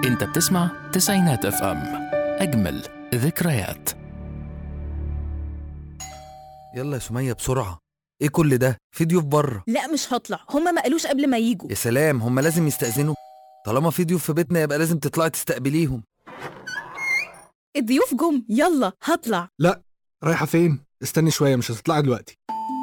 انت بتسمع تسعينات اف ام اجمل ذكريات يلا يا سمية بسرعة ايه كل ده في ضيوف بره لا مش هطلع هما ما قالوش قبل ما يجوا يا سلام هم لازم يستأذنوا طالما في ضيوف في بيتنا يبقى لازم تطلعي تستقبليهم الضيوف جم يلا هطلع لا رايحة فين؟ استني شوية مش هتطلعي دلوقتي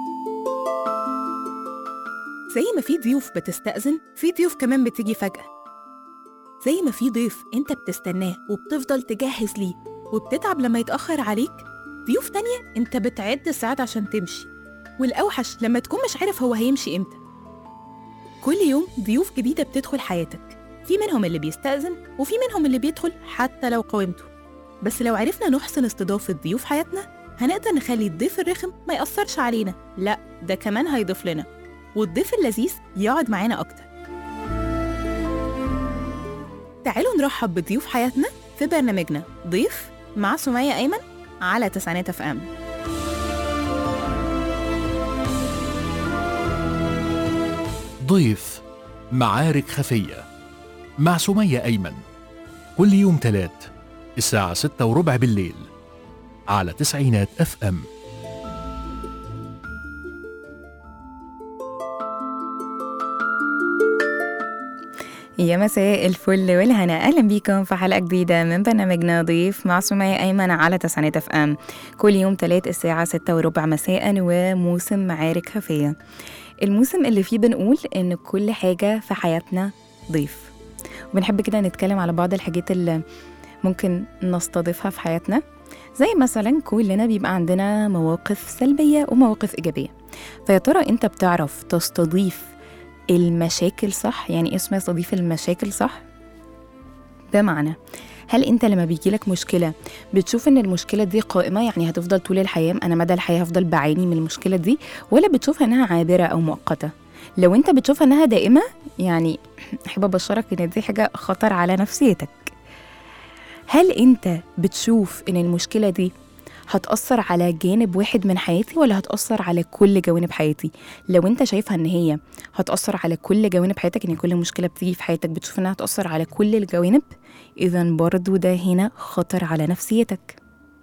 زي ما في ضيوف بتستأذن في ضيوف كمان بتيجي فجأة زي ما في ضيف انت بتستناه وبتفضل تجهز ليه وبتتعب لما يتأخر عليك ضيوف تانية انت بتعد الساعات عشان تمشي والأوحش لما تكون مش عارف هو هيمشي امتى كل يوم ضيوف جديدة بتدخل حياتك في منهم اللي بيستأذن وفي منهم اللي بيدخل حتى لو قاومته بس لو عرفنا نحسن استضافة ضيوف حياتنا هنقدر نخلي الضيف الرخم ما يأثرش علينا لا ده كمان هيضيف لنا والضيف اللذيذ يقعد معانا أكتر تعالوا نرحب بضيوف حياتنا في برنامجنا ضيف مع سمية أيمن على تسعينات اف ام ضيف معارك خفية مع سمية أيمن كل يوم تلات الساعة ستة وربع بالليل على تسعينات اف ام يا مساء الفل والهنا اهلا بيكم في حلقه جديده من برنامجنا ضيف مع سمية ايمن على تسعينات اف ام كل يوم تلات الساعه ستة وربع مساء وموسم معارك خفيه الموسم اللي فيه بنقول ان كل حاجه في حياتنا ضيف وبنحب كده نتكلم على بعض الحاجات اللي ممكن نستضيفها في حياتنا زي مثلا كلنا بيبقى عندنا مواقف سلبيه ومواقف ايجابيه فيا ترى انت بتعرف تستضيف المشاكل صح يعني إيه اسمها تستضيف المشاكل صح بمعنى هل انت لما بيجيلك مشكله بتشوف ان المشكله دي قائمه يعني هتفضل طول الحياه انا مدى الحياه هفضل بعاني من المشكله دي ولا بتشوفها انها عابره او مؤقته لو انت بتشوفها انها دائمه يعني احب ابشرك ان دي حاجه خطر على نفسيتك هل انت بتشوف ان المشكله دي هتأثر على جانب واحد من حياتي ولا هتأثر على كل جوانب حياتي لو انت شايفها ان هي هتأثر على كل جوانب حياتك ان كل مشكلة بتيجي في حياتك بتشوف انها هتأثر على كل الجوانب اذا برضو ده هنا خطر على نفسيتك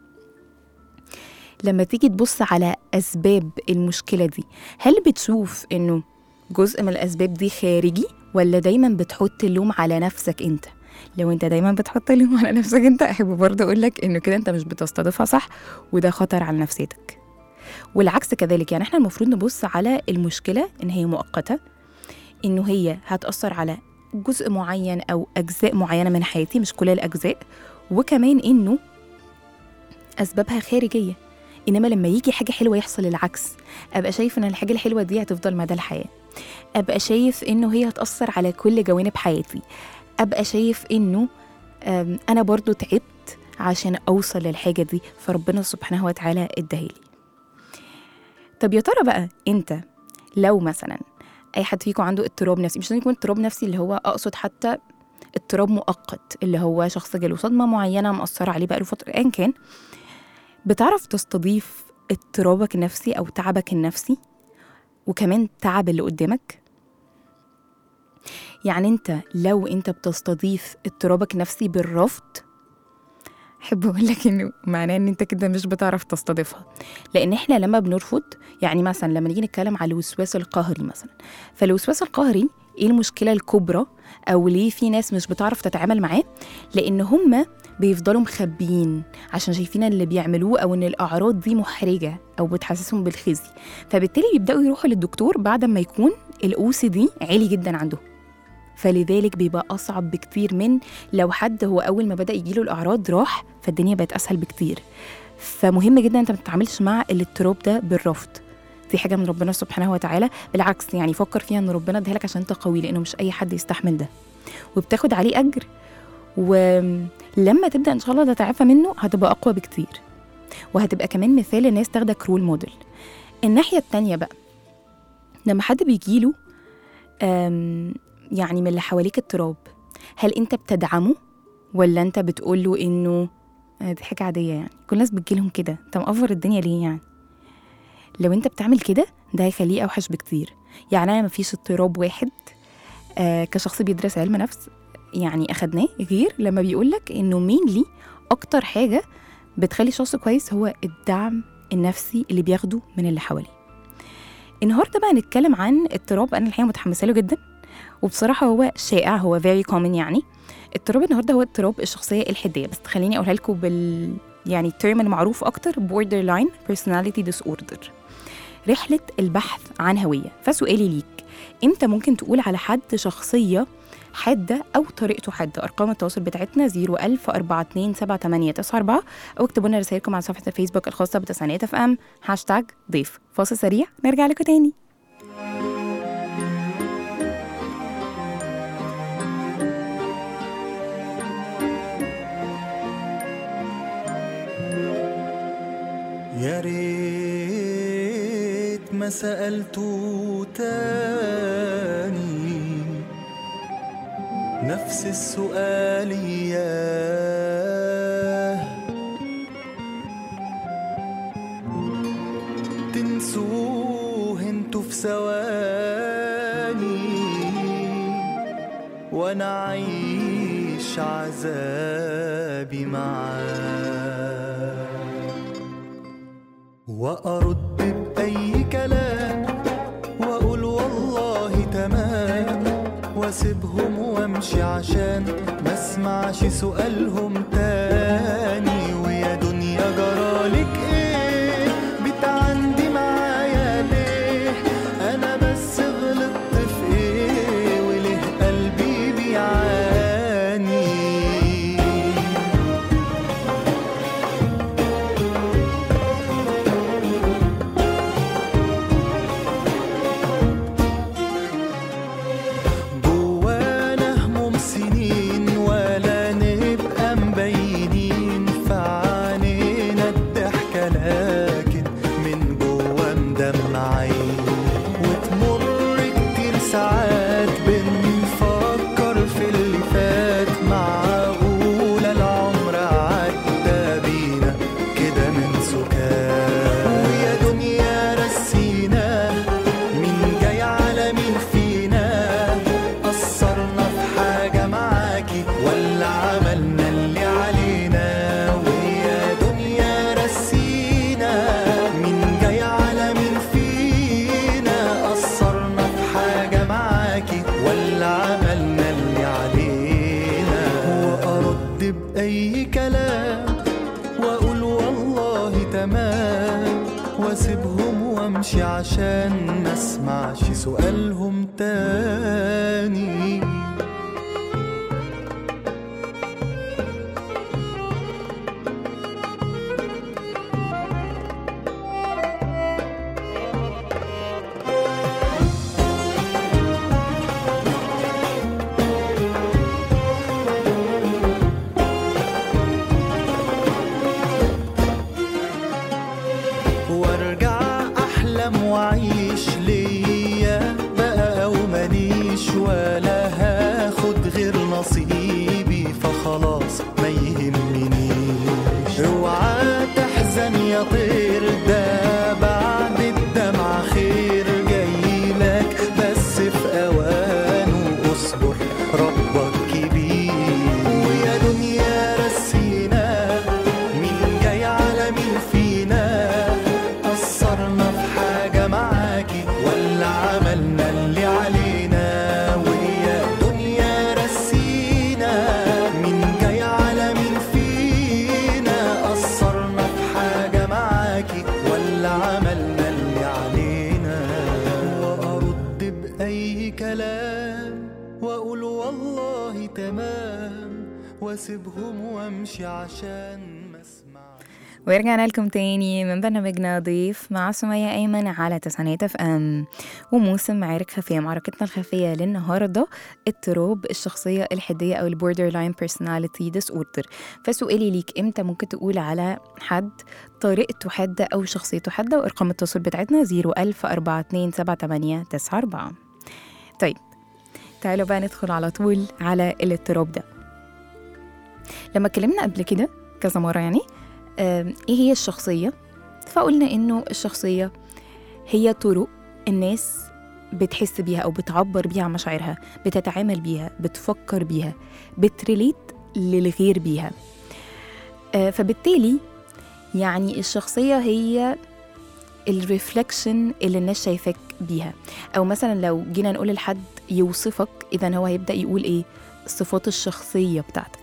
لما تيجي تبص على أسباب المشكلة دي هل بتشوف إنه جزء من الأسباب دي خارجي ولا دايما بتحط اللوم على نفسك أنت لو انت دايما بتحط اللوم على نفسك انت احب برضه اقول لك انه كده انت مش بتستضيفها صح وده خطر على نفسيتك والعكس كذلك يعني احنا المفروض نبص على المشكله ان هي مؤقته انه هي هتاثر على جزء معين او اجزاء معينه من حياتي مش كل الاجزاء وكمان انه اسبابها خارجيه انما لما يجي حاجه حلوه يحصل العكس ابقى شايف ان الحاجه الحلوه دي هتفضل مدى الحياه ابقى شايف انه هي هتاثر على كل جوانب حياتي ابقى شايف انه أم، انا برضو تعبت عشان اوصل للحاجه دي فربنا سبحانه وتعالى اداهالي طب يا ترى بقى انت لو مثلا اي حد فيكم عنده اضطراب نفسي مش لازم يكون اضطراب نفسي اللي هو اقصد حتى اضطراب مؤقت اللي هو شخص جاله صدمه معينه مأثره عليه بقاله فتره ايا كان بتعرف تستضيف اضطرابك النفسي او تعبك النفسي وكمان تعب اللي قدامك يعني انت لو انت بتستضيف اضطرابك النفسي بالرفض احب اقول لك انه معناه ان انت كده مش بتعرف تستضيفها لان احنا لما بنرفض يعني مثلا لما نيجي نتكلم على الوسواس القهري مثلا فالوسواس القهري ايه المشكله الكبرى او ليه في ناس مش بتعرف تتعامل معاه لان هم بيفضلوا مخبيين عشان شايفين اللي بيعملوه او ان الاعراض دي محرجه او بتحسسهم بالخزي فبالتالي بيبداوا يروحوا للدكتور بعد ما يكون الاو سي دي عالي جدا عندهم فلذلك بيبقى أصعب بكتير من لو حد هو أول ما بدأ يجيله الأعراض راح فالدنيا بقت أسهل بكتير فمهم جدا أنت ما تتعاملش مع الاضطراب ده بالرفض دي حاجة من ربنا سبحانه وتعالى بالعكس يعني فكر فيها إن ربنا اديها لك عشان أنت قوي لأنه مش أي حد يستحمل ده وبتاخد عليه أجر ولما تبدأ إن شاء الله تتعافى منه هتبقى أقوى بكتير وهتبقى كمان مثال الناس تاخدك رول موديل الناحية التانية بقى لما حد بيجيله أم، يعني من اللي حواليك اضطراب هل انت بتدعمه ولا انت بتقول له انه آه، دي حاجه عاديه يعني كل الناس بتجيلهم كده انت مقفر الدنيا ليه يعني لو انت بتعمل كده ده هيخليه اوحش بكتير يعني انا مفيش اضطراب واحد آه كشخص بيدرس علم نفس يعني اخدناه غير لما بيقولك انه مينلي اكتر حاجه بتخلي الشخص كويس هو الدعم النفسي اللي بياخده من اللي حواليه النهارده بقى هنتكلم عن اضطراب انا الحقيقه متحمسه له جدا وبصراحه هو شائع هو very common يعني اضطراب النهارده هو اضطراب الشخصيه الحديه بس خليني اقولها لكم بال يعني الترم المعروف اكتر borderline personality disorder رحله البحث عن هويه فسؤالي ليك امتى ممكن تقول على حد شخصيه حادة أو طريقته حادة أرقام التواصل بتاعتنا 01000 427 أو اكتبوا لنا رسائلكم على صفحة الفيسبوك الخاصة بتسعينات اف ام هاشتاج ضيف فاصل سريع نرجع لكم تاني يا ريت ما سألته تاني نفس السؤال ياه تنسوه انتوا في ثواني وانا عايش عذابي معاه وأرد بأي كلام وأقول والله تمام واسيبهم وامشي عشان ما اسمعش سؤالهم تاني ويا دنيا جرالك ايه بتعندي معايا ليه انا بس غلطت في ايه وليه قلبي بيعاني جوانا هموم سنين ولا نبقى مبينين في عينينا الضحكة لكن من جوا مدمعين وتمر كتير ساعات بنفكر في اللي فات معقولة العمر عدى بينا كده من سكات ويا دنيا رسينا مين جاي على مين فينا قصرنا في حاجة معاكي ولا عملنا اللي علينا ويا دنيا رسينا مين جاي على مين فينا قصرنا في حاجة معاكي ولا عملنا اللي علينا وأرد بأي كلام وأقول والله تمام واسيبهم وامشي عشان ما اسمعش سؤالهم تاني وارجع احلم واعيش ليا بقى او ماليش ولا هاخد غير نصيبي فخلاص ما يهمنيش اوعى تحزن يا طير ده بعد الدمع خير جايلك بس في اوانه اصبر ربك كبير ويا دنيا رسينا مين جاي على مين فينا قصرنا في حاجة معاكي ولا عملنا اللي علينا ويا دنيا رسينا مين جاي على مين فينا قصرنا في حاجة معاكي ولا عملنا اللي علينا وأرد بأي كلام وأقول والله تمام واسيبهم وامشي عشان ما اسمعش ورجعنا لكم تاني من برنامجنا ضيف مع سمية أيمن على تسعينات اف ام وموسم معارك خفية معركتنا الخفية للنهاردة اضطراب الشخصية الحدية أو البوردر لاين بيرسوناليتي ديس اوردر فسؤالي ليك امتى ممكن تقول على حد طريقته حادة أو شخصيته حادة وأرقام التواصل بتاعتنا 010427894 طيب تعالوا بقى ندخل على طول على الاضطراب ده لما اتكلمنا قبل كده كذا مرة يعني آم، ايه هي الشخصية فقلنا انه الشخصية هي طرق الناس بتحس بيها او بتعبر بيها عن مشاعرها بتتعامل بيها بتفكر بيها بتريليت للغير بيها آه، فبالتالي يعني الشخصيه هي الريفلكشن اللي الناس شايفاك بيها او مثلا لو جينا نقول لحد يوصفك اذا هو هيبدا يقول ايه الصفات الشخصيه بتاعتك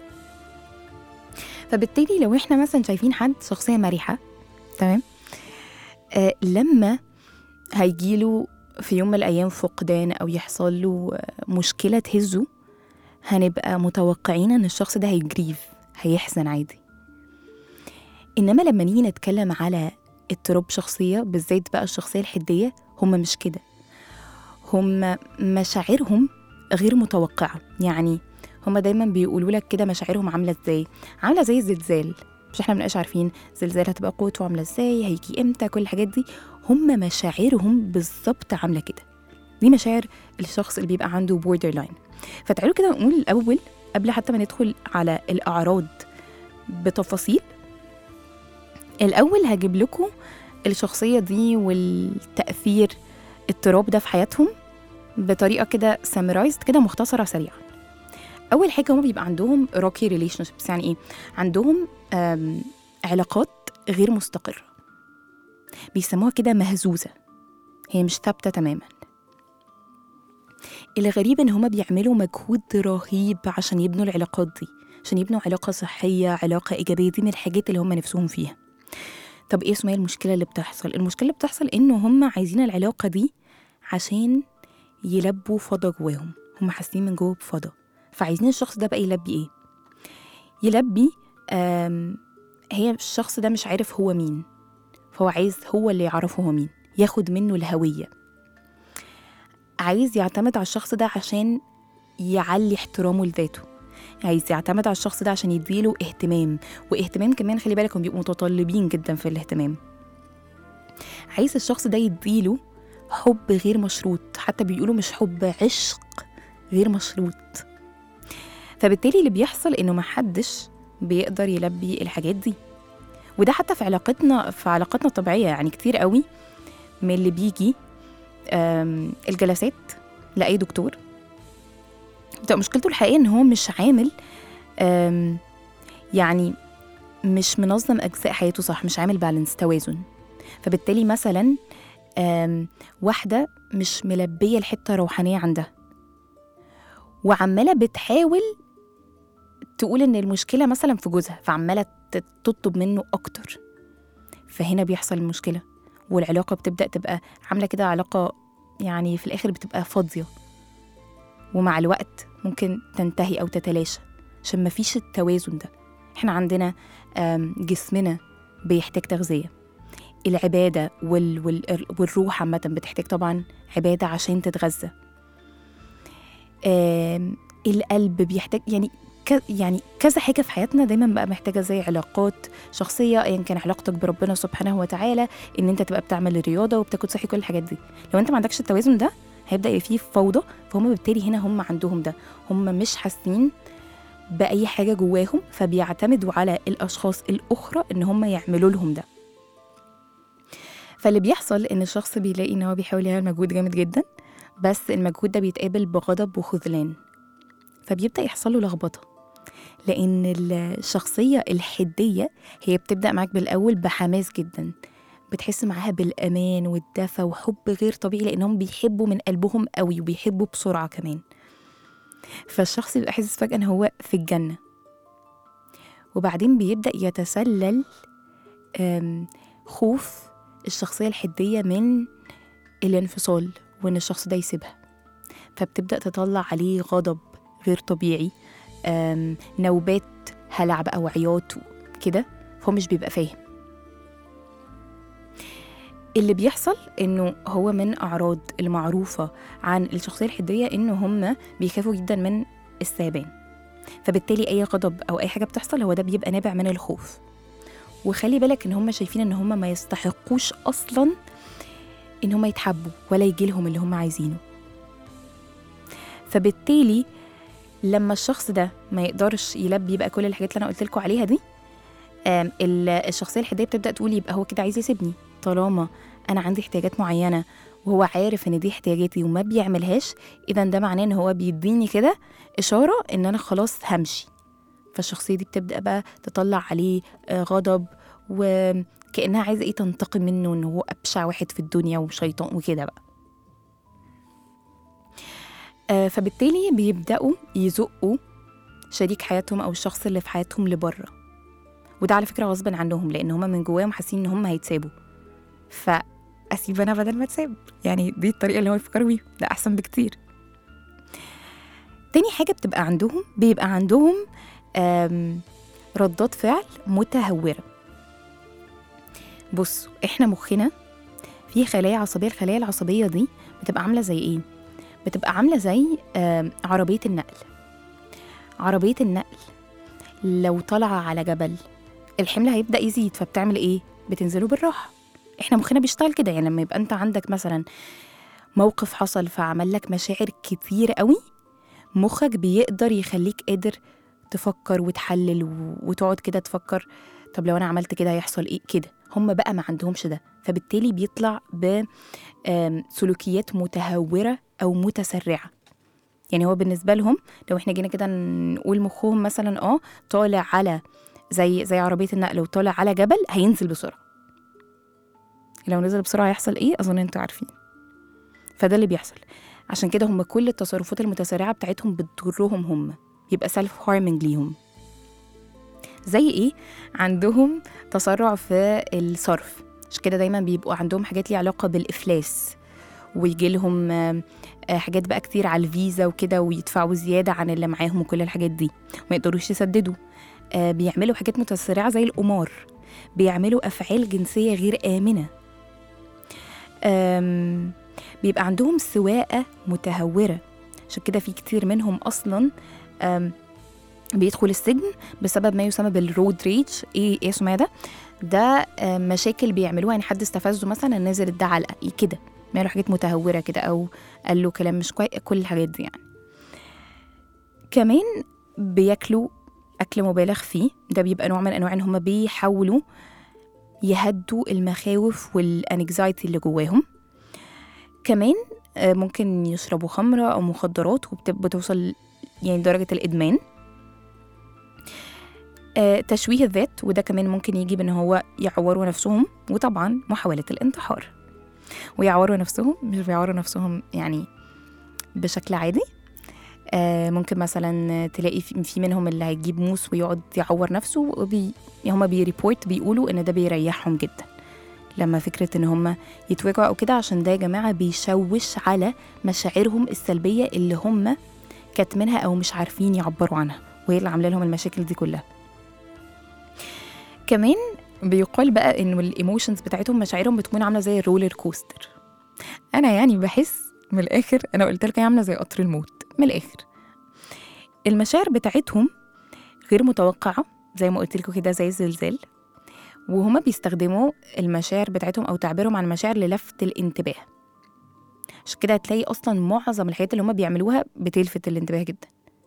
فبالتالي لو احنا مثلا شايفين حد شخصيه مرحه تمام آه لما هيجيله في يوم من الايام فقدان او يحصل له آه، مشكله تهزه هنبقى متوقعين ان الشخص ده هيجريف هيحزن عادي انما لما نيجي نتكلم على اضطراب شخصيه بالذات بقى الشخصيه الحديه هم مش كده هم مشاعرهم غير متوقعه يعني هم دايما بيقولوا لك كده مشاعرهم عامله ازاي عامله زي الزلزال مش احنا بنبقاش عارفين زلزال هتبقى قوته عامله ازاي هيجي امتى كل الحاجات دي هم مشاعرهم بالظبط عامله كده دي مشاعر الشخص اللي بيبقى عنده بوردر لاين فتعالوا كده نقول الاول قبل حتى ما ندخل على الاعراض بتفاصيل الاول هجيب لكم الشخصيه دي والتاثير اضطراب ده في حياتهم بطريقه كده سامرايزد كده مختصره سريعه اول حاجه هم بيبقى عندهم روكي ريليشن شيبس يعني ايه عندهم آم، علاقات غير مستقره بيسموها كده مهزوزه هي مش ثابته تماما الغريب ان هما بيعملوا مجهود رهيب عشان يبنوا العلاقات دي عشان يبنوا علاقه صحيه علاقه ايجابيه دي من الحاجات اللي هما نفسهم فيها طب ايه اسمها المشكله اللي بتحصل المشكله اللي بتحصل انه هما عايزين العلاقه دي عشان يلبوا فضا جواهم هما حاسين من جوه بفضا فعايزين الشخص ده بقى يلبي ايه يلبي آم هي الشخص ده مش عارف هو مين فهو عايز هو اللي يعرفه هو مين ياخد منه الهوية عايز يعتمد على الشخص ده عشان يعلي احترامه لذاته عايز يعتمد على الشخص ده عشان يديله اهتمام واهتمام كمان خلي بالك هم بيبقوا متطلبين جدا في الاهتمام عايز الشخص ده يديله حب غير مشروط حتى بيقولوا مش حب عشق غير مشروط فبالتالي اللي بيحصل انه محدش بيقدر يلبي الحاجات دي وده حتى في علاقتنا في علاقاتنا الطبيعيه يعني كتير قوي من اللي بيجي آم، الجلسات لاي دكتور بتبقى مشكلته الحقيقيه ان هو مش عامل آم، يعني مش منظم اجزاء حياته صح مش عامل بالانس توازن فبالتالي مثلا آم، واحده مش ملبيه الحته الروحانيه عندها وعماله بتحاول تقول ان المشكله مثلا في جوزها فعماله ت- تطلب منه اكتر فهنا بيحصل المشكله والعلاقه بتبدا تبقى عامله كده علاقه يعني في الاخر بتبقى فاضيه ومع الوقت ممكن تنتهي او تتلاشى عشان مفيش التوازن ده احنا عندنا آم، جسمنا بيحتاج تغذيه العباده وال وال والروح عامه بتحتاج طبعا عباده عشان تتغذى آم، القلب بيحتاج يعني ك- يعني كذا حاجه في حياتنا دايما بقى محتاجه زي علاقات شخصيه ايا كان علاقتك بربنا سبحانه وتعالى ان انت تبقى بتعمل رياضه وبتاكل صحي كل الحاجات دي لو انت ما عندكش التوازن ده هيبدا يبقى فيه فوضى فهم بالتالي هنا هم عندهم ده هم مش حاسين باي حاجه جواهم فبيعتمدوا على الاشخاص الاخرى ان هم يعملوا لهم ده فاللي بيحصل ان الشخص بيلاقي ان هو بيحاول يعمل مجهود جامد جدا بس المجهود ده بيتقابل بغضب وخذلان فبيبدا يحصل له لخبطه لان الشخصيه الحديه هي بتبدا معاك بالاول بحماس جدا بتحس معاها بالامان والدفى وحب غير طبيعي لانهم بيحبوا من قلبهم قوي وبيحبوا بسرعه كمان فالشخص بيبقى حاسس فجاه ان هو في الجنه وبعدين بيبدا يتسلل آم، خوف الشخصيه الحديه من الانفصال وان الشخص ده يسيبها فبتبدا تطلع عليه غضب غير طبيعي آم، نوبات هلع بقى وعياط كده فهو مش بيبقى فاهم اللي بيحصل انه هو من اعراض المعروفه عن الشخصيه الحديه انه هم بيخافوا جدا من الثعبان فبالتالي اي غضب او اي حاجه بتحصل هو ده بيبقى نابع من الخوف وخلي بالك ان هم شايفين ان هم ما يستحقوش اصلا ان هم يتحبوا ولا يجي لهم اللي هم عايزينه فبالتالي لما الشخص ده ما يقدرش يلبي بقى كل الحاجات اللي انا قلت لكم عليها دي آم، ال- الشخصيه الحديه بتبدا تقول يبقى هو كده عايز يسيبني طالما انا عندي احتياجات معينه وهو عارف ان دي احتياجاتي وما بيعملهاش اذا ده معناه ان هو بيديني كده اشاره ان انا خلاص همشي فالشخصيه دي بتبدا بقى تطلع عليه آه، غضب وكانها عايزه ايه تنتقم منه ان هو ابشع واحد في الدنيا وشيطان وكده بقى آه، فبالتالي بيبداوا يزقوا شريك حياتهم او الشخص اللي في حياتهم لبره وده على فكره غصب عنهم لان هما من جواهم حاسين ان هما هيتسابوا فاسيب انا بدل ما اتساب يعني دي الطريقه اللي هو يفكروا بيها ده احسن بكتير تاني حاجه بتبقى عندهم بيبقى عندهم آم، ردات فعل متهوره بصوا احنا مخنا في خلايا عصبيه الخلايا العصبيه دي بتبقى عامله زي ايه بتبقى عامله زي آم، عربيه النقل عربيه النقل لو طالعه على جبل الحمل هيبدا يزيد فبتعمل ايه بتنزله بالراحه احنا مخنا بيشتغل كده يعني لما يبقى انت عندك مثلا موقف حصل فعمل لك مشاعر كتير قوي مخك بيقدر يخليك قادر تفكر وتحلل و- وتقعد كده تفكر طب لو انا عملت كده هيحصل ايه كده هم بقى ما عندهمش ده فبالتالي بيطلع بسلوكيات متهوره او متسرعه يعني هو بالنسبه لهم لو احنا جينا كده نقول مخهم مثلا اه طالع على زي زي عربيه النقل وطالع على جبل هينزل بسرعه لو نزل بسرعه هيحصل ايه اظن انتوا عارفين فده اللي بيحصل عشان كده هم كل التصرفات المتسارعه بتاعتهم بتضرهم هم يبقى سيلف هارمنج ليهم زي ايه عندهم تسرع في الصرف عشان كده دايما بيبقوا عندهم حاجات ليها علاقه بالافلاس ويجي لهم آم، آه، حاجات بقى كتير على الفيزا وكده ويدفعوا زياده عن اللي معاهم وكل الحاجات دي ما يقدروش يسددوا آه، بيعملوا حاجات متسرعه زي القمار بيعملوا افعال جنسيه غير امنه آم، بيبقى عندهم سواقه متهوره عشان كده في كتير منهم اصلا آم، بيدخل السجن بسبب ما يسمى بالرود ريج ايه ايه اسمه ده ده آم، مشاكل بيعملوها يعني حد استفزه مثلا نزل ادى علقه إيه كده بيعملوا حاجات متهوره كده او قال له كلام مش كويس كل الحاجات دي يعني كمان بياكلوا اكل مبالغ فيه ده بيبقى نوع من انواع ان هم بيحاولوا يهدوا المخاوف والانكزايتي اللي جواهم كمان آه، ممكن يشربوا خمرة أو مخدرات وبتوصل يعني درجة الإدمان آه، تشويه الذات وده كمان ممكن يجي بان هو يعوروا نفسهم وطبعا محاولة الانتحار ويعوروا نفسهم مش بيعوروا نفسهم يعني بشكل عادي آه، ممكن مثلا تلاقي في في منهم اللي هيجيب موس ويقعد يعور نفسه وبي هما بيريبورت بيقولوا ان ده بيريحهم جدا لما فكرة ان هما يتوجعوا او كده عشان ده يا جماعة بيشوش على مشاعرهم السلبية اللي هما كاتمينها او مش عارفين يعبروا عنها وهي اللي عامله لهم المشاكل دي كلها كمان بيقال بقى انه الايموشنز بتاعتهم مشاعرهم بتكون عامله زي الرولر كوستر انا يعني بحس من الاخر انا قلت لك هي عامله زي قطر الموت من الاخر المشاعر بتاعتهم غير متوقعه زي ما قلت لكم كده زي الزلزال وهما بيستخدموا المشاعر بتاعتهم او تعبيرهم عن المشاعر للفت الانتباه عشان كده هتلاقي اصلا معظم الحاجات اللي هما بيعملوها بتلفت الانتباه جدا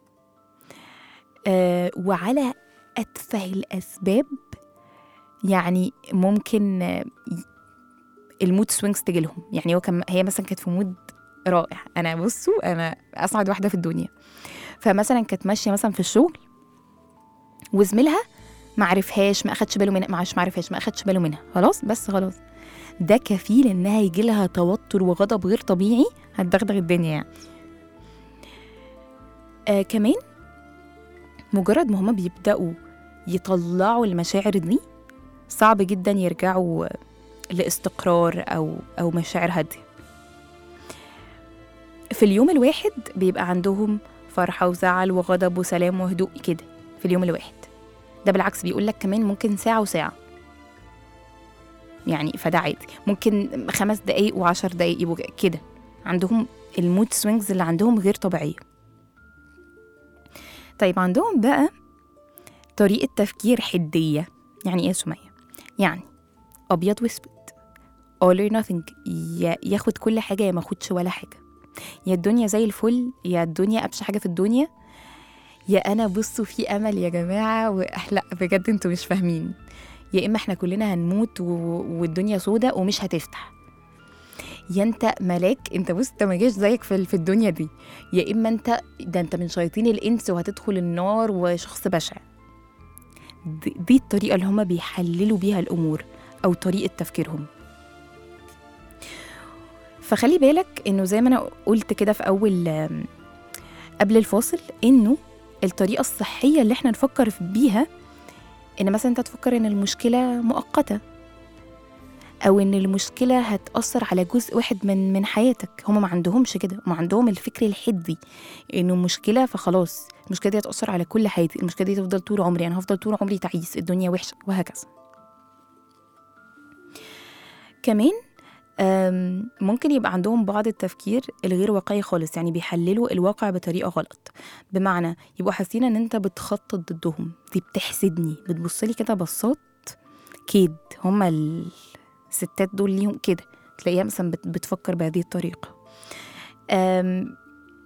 آه وعلى اتفه الاسباب يعني ممكن آه، ي- المود سوينجز تجيلهم يعني هو كان هي مثلا كانت في مود رائع انا بصوا انا اسعد واحده في الدنيا فمثلا كانت ماشيه مثلا في الشغل وزميلها ما عرفهاش ما اخدش باله منها معلش ما عرفهاش ما اخدش باله منها خلاص بس خلاص ده كفيل انها يجي لها توتر وغضب غير طبيعي هتدغدغ الدنيا يعني آه كمان مجرد ما هما بيبداوا يطلعوا المشاعر دي صعب جدا يرجعوا لاستقرار او او مشاعر هاديه في اليوم الواحد بيبقى عندهم فرحه وزعل وغضب وسلام وهدوء كده في اليوم الواحد ده بالعكس بيقول لك كمان ممكن ساعه وساعه يعني فده عادي ممكن خمس دقايق وعشر دقايق يبقوا كده عندهم المود سوينجز اللي عندهم غير طبيعيه طيب عندهم بقى طريقه تفكير حديه يعني ايه يا سميه يعني ابيض واسود all or nothing يا ياخد كل حاجه يا ما ياخدش ولا حاجه يا الدنيا زي الفل يا الدنيا ابشع حاجه في الدنيا يا انا بصوا في امل يا جماعه و... لا بجد انتوا مش فاهمين يا اما احنا كلنا هنموت و... والدنيا سودة ومش هتفتح يا انت ملاك انت بص انت ما جاش زيك في في الدنيا دي يا اما انت ده انت من شياطين الانس وهتدخل النار وشخص بشع دي, دي الطريقه اللي هم بيحللوا بيها الامور او طريقه تفكيرهم فخلي بالك انه زي ما انا قلت كده في اول آم، قبل الفاصل انه الطريقه الصحيه اللي احنا نفكر بيها ان مثلا انت تفكر ان المشكله مؤقته او ان المشكله هتاثر على جزء واحد من من حياتك هم ما عندهمش كده هم عندهم الفكر الحدي انه مشكله فخلاص المشكله دي هتاثر على كل حياتي المشكله دي تفضل طول عمري انا هفضل طول عمري تعيس الدنيا وحشه وهكذا كمان أم، ممكن يبقى عندهم بعض التفكير الغير واقعي خالص يعني بيحللوا الواقع بطريقه غلط بمعنى يبقوا حاسين ان انت بتخطط ضدهم دي بتحسدني بتبصلي كده بصات كيد هما الستات دول ليهم كده تلاقيها مثلا بت- بتفكر بهذه الطريقه أم،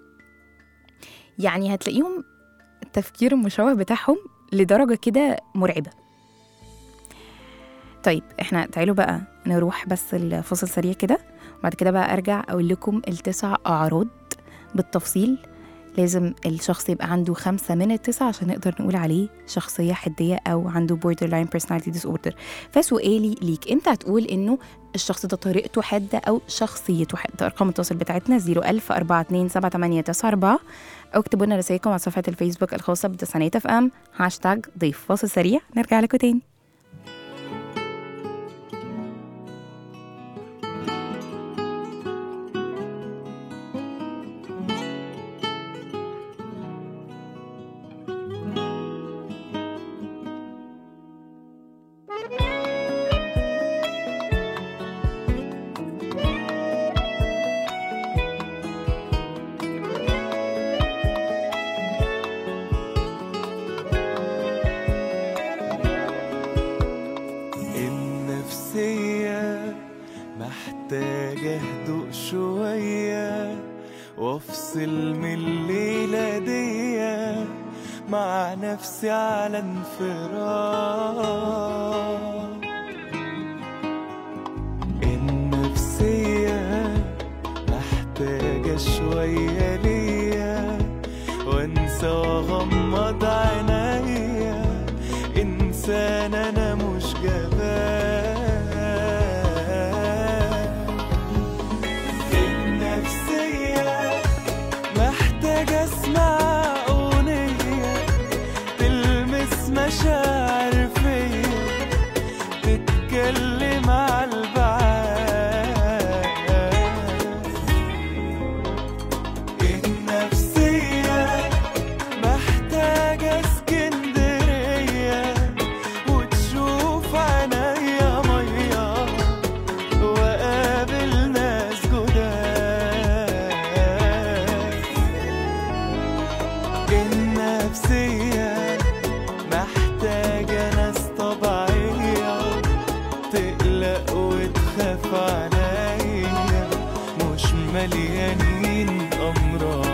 يعني هتلاقيهم التفكير المشوه بتاعهم لدرجه كده مرعبه طيب احنا تعالوا بقى نروح بس الفصل سريع كده وبعد كده بقى ارجع اقول لكم التسع اعراض بالتفصيل لازم الشخص يبقى عنده خمسة من التسعة عشان نقدر نقول عليه شخصية حدية أو عنده borderline personality disorder فسؤالي ليك أنت هتقول إنه الشخص ده طريقته حادة أو شخصيته حادة أرقام التواصل بتاعتنا 01000 427 أو اكتبوا لنا رسائلكم على صفحة الفيسبوك الخاصة بتسعينات اف ام هاشتاج ضيف فاصل سريع نرجع لكم تاني النفسية محتاجة هدوء شوية وافصل من الليلة دي مع نفسي على انفراد النفسية محتاجة شوية ليا وانسى واغمض عينيا انسان انا مش جبان النفسية محتاجة اسمع اغنية تلمس مشاعر فيا تتكلم على البعاد النفسية محتاجة اسكندرية وتشوف عينيا مية وقابل ناس جداد النفسية محتاجة ناس طبيعية تقلق وتخاف عليا مش مليانين أمراض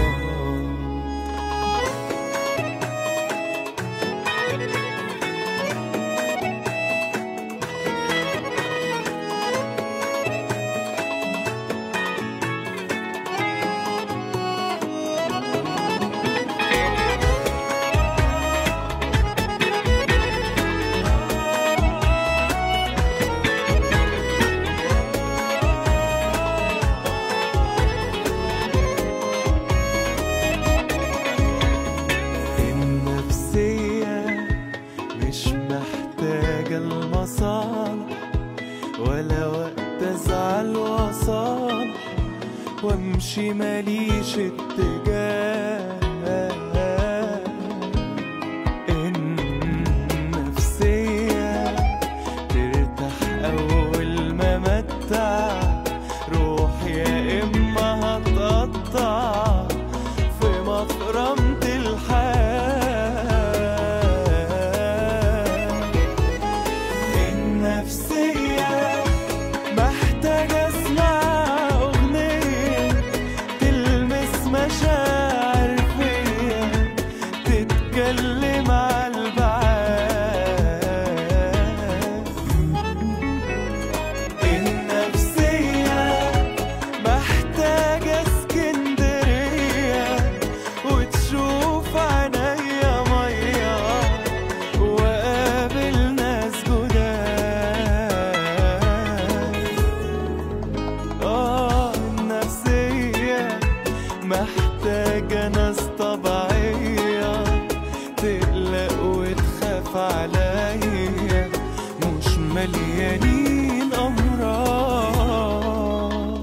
النفسية مش محتاجة المصالح ولا وقت أزعل وأصالح وأمشي ماليش اتجاه النفسية ترتاح أول ما متع روح يا إما هتقطع في مفرمة الحياة النفسية محتاجة اسمع أغنية تلمس مشاعر محتاجة ناس طبيعية تقلق وتخاف عليا مش مليانين أمراض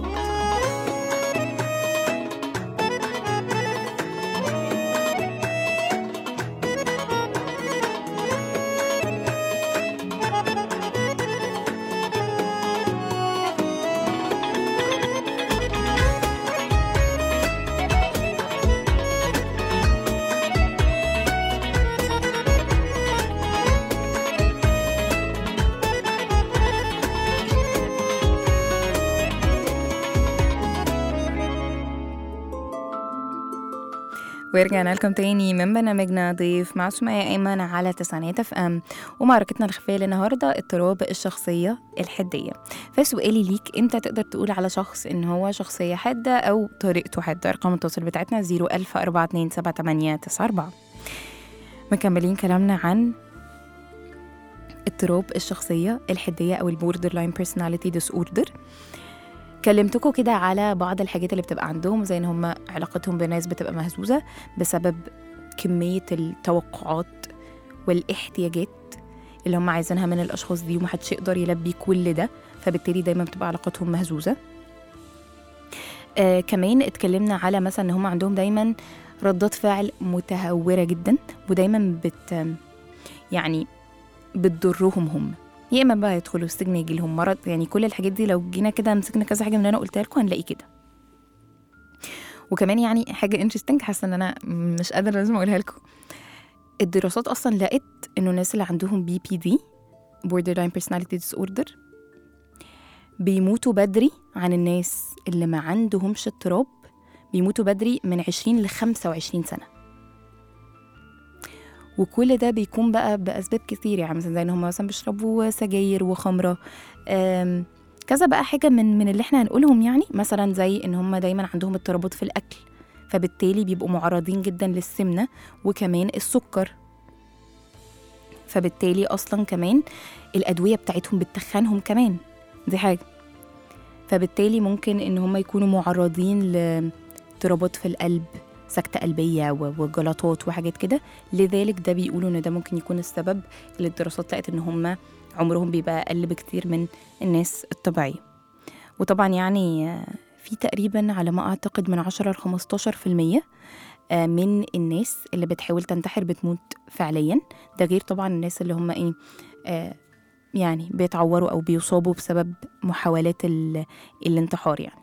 ورجعنا لكم تاني من برنامجنا ضيف مع سمية أيمن على تسعينات اف ام ومعركتنا الخفية للنهاردة اضطراب الشخصية الحدية فسؤالي ليك امتى تقدر تقول على شخص ان هو شخصية حادة أو طريقته حادة أرقام التواصل بتاعتنا 010427894 مكملين كلامنا عن اضطراب الشخصية الحدية أو البوردر لاين بيرسوناليتي ديس اوردر كلمتكم كده على بعض الحاجات اللي بتبقى عندهم زي ان هم علاقتهم بالناس بتبقى مهزوزة بسبب كمية التوقعات والاحتياجات اللي هم عايزينها من الأشخاص دي ومحدش يقدر يلبي كل ده فبالتالي دايما بتبقى علاقتهم مهزوزة آه كمان اتكلمنا على مثلا ان هم عندهم دايما ردات فعل متهورة جدا ودايما بت يعني بتضرهم هم يا اما بقى يدخلوا السجن يجي لهم مرض يعني كل الحاجات دي لو جينا كده مسكنا كذا حاجه من اللي انا قلتها لكم هنلاقي كده وكمان يعني حاجه انترستنج حاسه ان انا مش قادره لازم اقولها لكم الدراسات اصلا لقت انه الناس اللي عندهم بي بي دي borderline personality disorder بيموتوا بدري عن الناس اللي ما عندهمش اضطراب بيموتوا بدري من 20 ل 25 سنه وكل ده بيكون بقى بأسباب كتير يعني مثلا زي إن هم مثلا بيشربوا سجاير وخمرة آم، كذا بقى حاجة من من اللي احنا هنقولهم يعني مثلا زي إن هم دايما عندهم اضطرابات في الأكل فبالتالي بيبقوا معرضين جدا للسمنة وكمان السكر فبالتالي أصلا كمان الأدوية بتاعتهم بتخنهم كمان دي حاجة فبالتالي ممكن إن هم يكونوا معرضين لاضطرابات في القلب سكتة قلبية و- وجلطات وحاجات كده لذلك ده بيقولوا ان ده ممكن يكون السبب اللي الدراسات لقت ان هم عمرهم بيبقى اقل بكتير من الناس الطبيعية وطبعا يعني آه، في تقريبا على ما اعتقد من 10 ل 15 في المية آه، من الناس اللي بتحاول تنتحر بتموت فعليا ده غير طبعا الناس اللي هم ايه آه، يعني بيتعوروا او بيصابوا بسبب محاولات ال- الانتحار يعني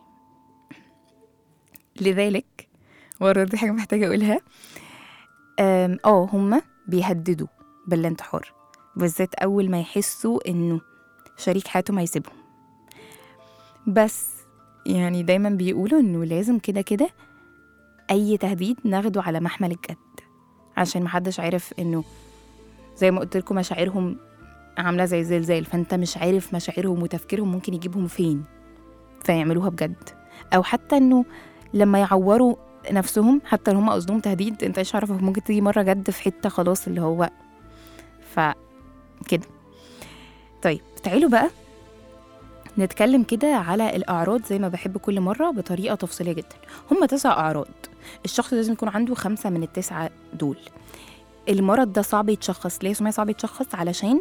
لذلك برضه دي حاجة محتاجة أقولها أم، اه هما بيهددوا بالانتحار بالذات أول ما يحسوا إنه شريك حياتهم هيسيبهم بس يعني دايما بيقولوا إنه لازم كده كده أي تهديد ناخده على محمل الجد عشان محدش عارف إنه زي ما قلت لكم مشاعرهم عاملة زي زلزال فأنت مش عارف مشاعرهم وتفكيرهم ممكن يجيبهم فين فيعملوها بجد أو حتى إنه لما يعوروا نفسهم حتى لو هم قصدهم تهديد انت مش عارف ممكن تيجي مره جد في حته خلاص اللي هو ف كده طيب تعالوا بقى نتكلم كده على الأعراض زي ما بحب كل مرة بطريقة تفصيلية جدا هم تسع أعراض الشخص لازم يكون عنده خمسة من التسعة دول المرض ده صعب يتشخص ليه سمية صعب يتشخص علشان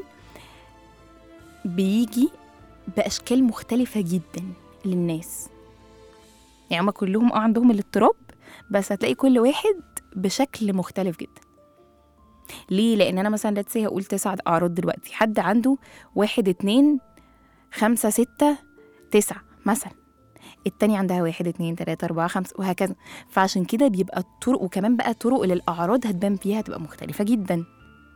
بيجي بأشكال مختلفة جدا للناس يعني هما كلهم اه عندهم الاضطراب بس هتلاقي كل واحد بشكل مختلف جدا ليه لان انا مثلا لتس هقول تسع اعراض دلوقتي حد عنده واحد اتنين خمسة ستة تسعة مثلا التاني عندها واحد اتنين تلاتة أربعة خمسة وهكذا فعشان كده بيبقى الطرق وكمان بقى طرق للأعراض هتبان فيها تبقى مختلفة جدا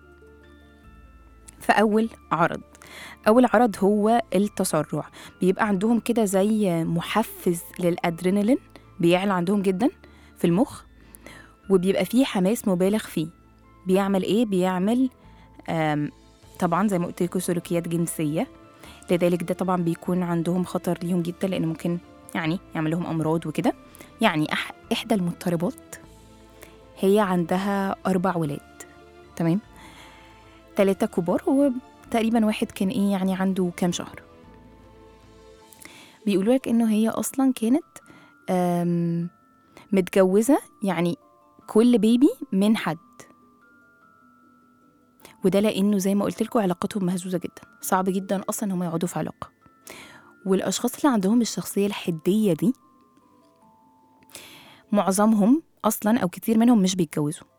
فأول عرض أول عرض هو التسرع بيبقى عندهم كده زي محفز للأدرينالين بيعلى عندهم جدا في المخ وبيبقى فيه حماس مبالغ فيه بيعمل ايه بيعمل آم، طبعا زي ما قلت لكم سلوكيات جنسيه لذلك ده طبعا بيكون عندهم خطر ليهم جدا لان ممكن يعني يعمل لهم امراض وكده يعني أح احدى المضطربات هي عندها اربع ولاد تمام ثلاثة كبار وتقريبا واحد كان ايه يعني عنده كام شهر بيقولوا لك انه هي اصلا كانت آم، متجوزة يعني كل بيبي من حد وده لأنه زي ما قلت لكم علاقتهم مهزوزة جدا صعب جدا أصلا هم يقعدوا في علاقة والأشخاص اللي عندهم الشخصية الحدية دي معظمهم أصلا أو كتير منهم مش بيتجوزوا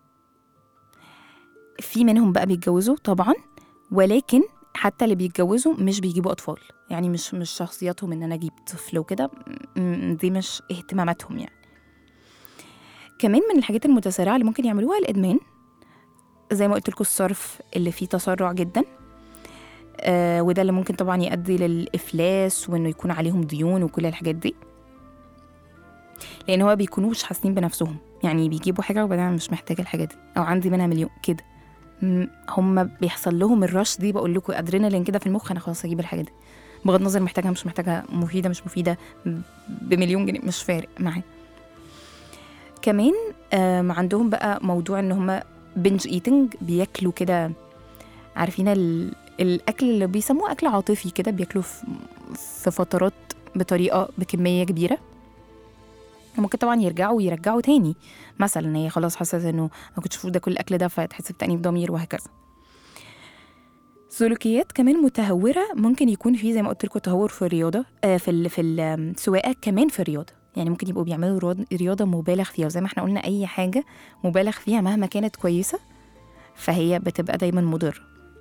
في منهم بقى بيتجوزوا طبعا ولكن حتى اللي بيتجوزوا مش بيجيبوا أطفال يعني مش مش شخصياتهم إن أنا أجيب طفل وكده م- دي مش اهتماماتهم يعني كمان من الحاجات المتسارعة اللي ممكن يعملوها الإدمان زي ما قلت لكم الصرف اللي فيه تسرع جدا آه وده اللي ممكن طبعا يؤدي للإفلاس وإنه يكون عليهم ديون وكل الحاجات دي لأن هو بيكونوش حاسين بنفسهم يعني بيجيبوا حاجة وبعدين أنا مش محتاجة الحاجة دي أو عندي منها مليون كده م- هم بيحصل لهم الرش دي بقول لكم ادرينالين كده في المخ انا خلاص اجيب الحاجه دي بغض النظر محتاجها مش محتاجها مفيده مش مفيده ب- بمليون جنيه مش فارق معايا كمان آم، عندهم بقى موضوع ان هم بنج ايتنج بياكلوا كده عارفين ال... الاكل اللي بيسموه اكل عاطفي كده بياكلوا في... في فترات بطريقه بكميه كبيره ممكن طبعا يرجعوا ويرجعوا تاني مثلا هي خلاص حست انه ما كنتش المفروض اكل الاكل ده فتحس بتأنيب ضمير وهكذا سلوكيات كمان متهوره ممكن يكون في زي ما قلت لكم تهور في الرياضه آه في ال... في السواقه كمان في الرياضه يعني ممكن يبقوا بيعملوا رياض- رياضه مبالغ فيها وزي ما احنا قلنا اي حاجه مبالغ فيها مهما كانت كويسه فهي بتبقى دايما مضره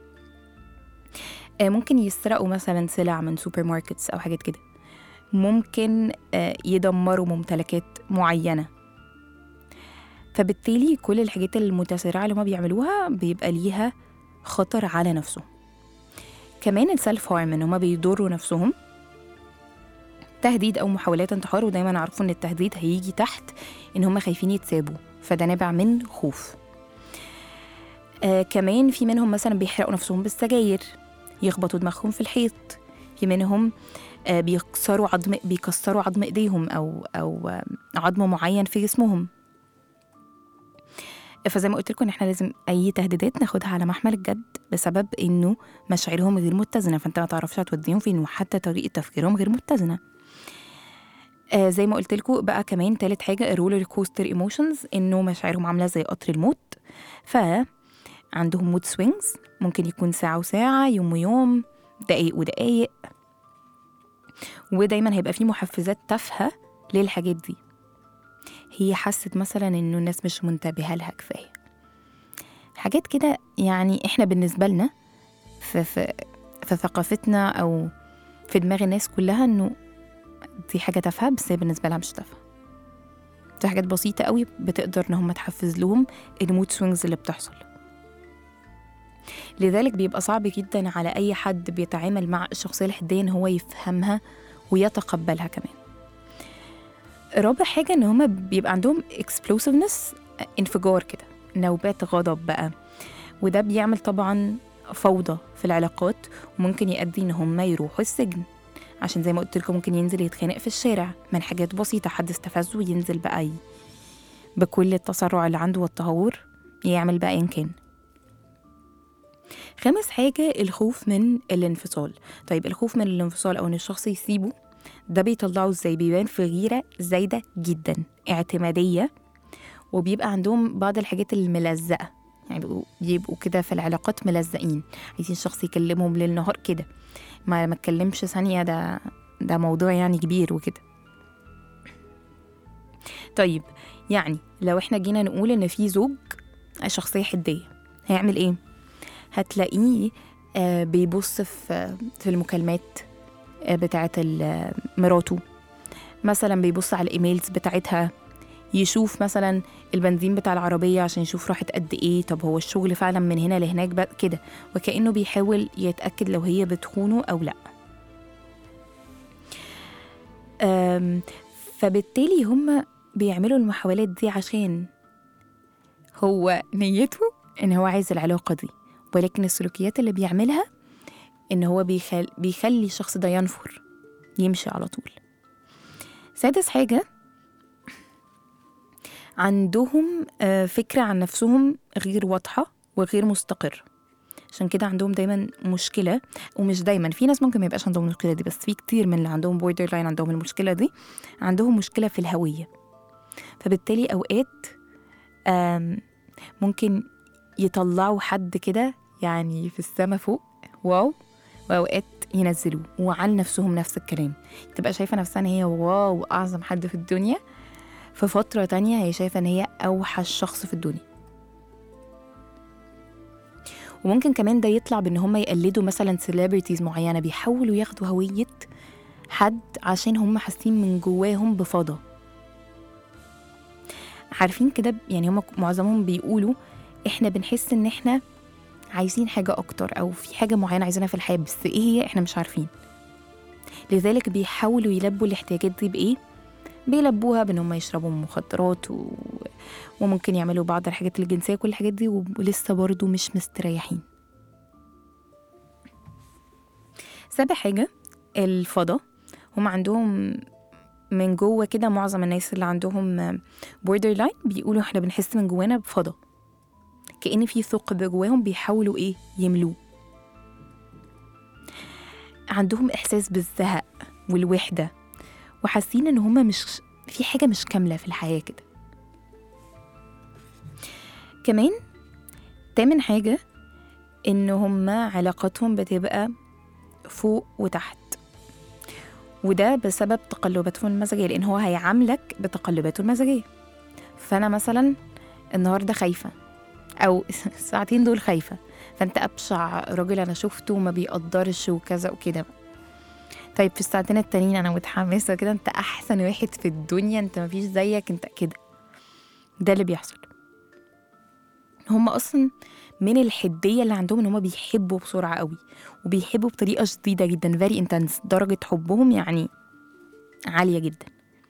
آه ممكن يسرقوا مثلا سلع من سوبر ماركتس او حاجات كده ممكن آه يدمروا ممتلكات معينه فبالتالي كل الحاجات المتسارعه اللي هما بيعملوها بيبقى ليها خطر على نفسهم كمان السيلف هارم ان هما بيضروا نفسهم تهديد او محاولات انتحار ودايما عارفوا ان التهديد هيجي تحت ان هما خايفين يتسابوا فده نابع من خوف آه كمان في منهم مثلا بيحرقوا نفسهم بالسجاير يخبطوا دماغهم في الحيط في منهم آه بيكسروا عظم بيكسروا عظم ايديهم او او آه، عظم معين في جسمهم فزي ما قلت لكم ان احنا لازم اي تهديدات ناخدها على محمل الجد بسبب انه مشاعرهم غير متزنه فانت ما تعرفش هتوديهم فين وحتى طريقه تفكيرهم غير متزنه آه زي ما قلت لكم بقى كمان تالت حاجه الرولر كوستر ايموشنز انه مشاعرهم عامله زي قطر الموت ف عندهم مود سوينجز ممكن يكون ساعه وساعه يوم ويوم دقايق ودقايق ودايما هيبقى في محفزات تافهه للحاجات دي هي حست مثلا انه الناس مش منتبهه لها كفايه حاجات كده يعني احنا بالنسبه لنا في, في, في ثقافتنا او في دماغ الناس كلها انه دي حاجه تافهه بس هي بالنسبه لها مش تافهه دي حاجات بسيطه قوي بتقدر ان هم تحفز لهم المود سوينجز اللي بتحصل لذلك بيبقى صعب جدا على اي حد بيتعامل مع الشخصيه الحديه ان هو يفهمها ويتقبلها كمان رابع حاجة إن هما بيبقى عندهم explosiveness انفجار كده نوبات غضب بقى وده بيعمل طبعا فوضى في العلاقات وممكن يؤدي إن هما يروحوا السجن عشان زي ما قلت لكم ممكن ينزل يتخانق في الشارع من حاجات بسيطة حد استفزه ينزل بقى ي- بكل التسرع اللي عنده والتهور يعمل بقى إن كان خامس حاجة الخوف من الانفصال طيب الخوف من الانفصال أو إن الشخص يسيبه ده بيطلعه ازاي بيبان في غيرة زايدة جدا اعتمادية وبيبقى عندهم بعض الحاجات الملزقة يعني بيبقوا, بيبقوا كده في العلاقات ملزقين عايزين شخص يكلمهم ليل نهار كده ما ما اتكلمش ثانية ده ده موضوع يعني كبير وكده طيب يعني لو احنا جينا نقول ان في زوج شخصية حدية هيعمل ايه؟ هتلاقيه آه بيبص في في المكالمات آه، بتاعت ال- مراته مثلا بيبص على الايميلز بتاعتها يشوف مثلا البنزين بتاع العربية عشان يشوف راحت قد ايه طب هو الشغل فعلا من هنا لهناك بقى كده وكأنه بيحاول يتأكد لو هي بتخونه أو لأ أم، فبالتالي هم بيعملوا المحاولات دي عشان هو نيته ان هو عايز العلاقة دي ولكن السلوكيات اللي بيعملها ان هو بيخل... بيخلي الشخص ده ينفر يمشي على طول سادس حاجة عندهم آه، فكرة عن نفسهم غير واضحة وغير مستقرة عشان كده عندهم دايما مشكلة ومش دايما في ناس ممكن ما يبقاش عندهم المشكلة دي بس في كتير من اللي عندهم بوردر لاين عندهم المشكلة دي عندهم مشكلة في الهوية فبالتالي أوقات آم، ممكن يطلعوا حد كده يعني في السما فوق واو وأوقات ينزلوه وعن نفسهم نفس الكلام تبقى شايفة نفسها إن هي واو أعظم حد في الدنيا في فترة تانية هي شايفة إن هي أوحش شخص في الدنيا وممكن كمان ده يطلع بإن هم يقلدوا مثلا سيلبرتيز معينة بيحاولوا ياخدوا هوية حد عشان هم حاسين من جواهم بفضا عارفين كده يعني هم معظمهم بيقولوا احنا بنحس ان احنا عايزين حاجة أكتر أو في حاجة معينة عايزينها في الحياة بس إيه هي إحنا مش عارفين لذلك بيحاولوا يلبوا الاحتياجات دي بإيه؟ بيلبوها بإن هم يشربوا مخدرات و... وممكن يعملوا بعض الحاجات الجنسية كل الحاجات دي ولسه برضو مش مستريحين سابع حاجة الفضا هم عندهم من جوه كده معظم الناس اللي عندهم بوردر لاين بيقولوا احنا بنحس من جوانا بفضا كأن في ثقب جواهم بيحاولوا ايه يملوه عندهم احساس بالزهق والوحدة وحاسين ان هما مش في حاجة مش كاملة في الحياة كده كمان تامن حاجة ان هما علاقاتهم بتبقى فوق وتحت وده بسبب تقلباتهم المزاجية لأن هو هيعاملك بتقلباته المزاجية فأنا مثلا النهاردة خايفة أو الساعتين دول خايفة فأنت أبشع راجل أنا شفته وما بيقدرش وكذا وكده طيب في الساعتين التانيين أنا متحمسة كده أنت أحسن واحد في الدنيا أنت مفيش زيك أنت كده ده اللي بيحصل هم أصلا من الحدية اللي عندهم إن هم بيحبوا بسرعة قوي وبيحبوا بطريقة شديدة جدا very intense درجة حبهم يعني عالية جدا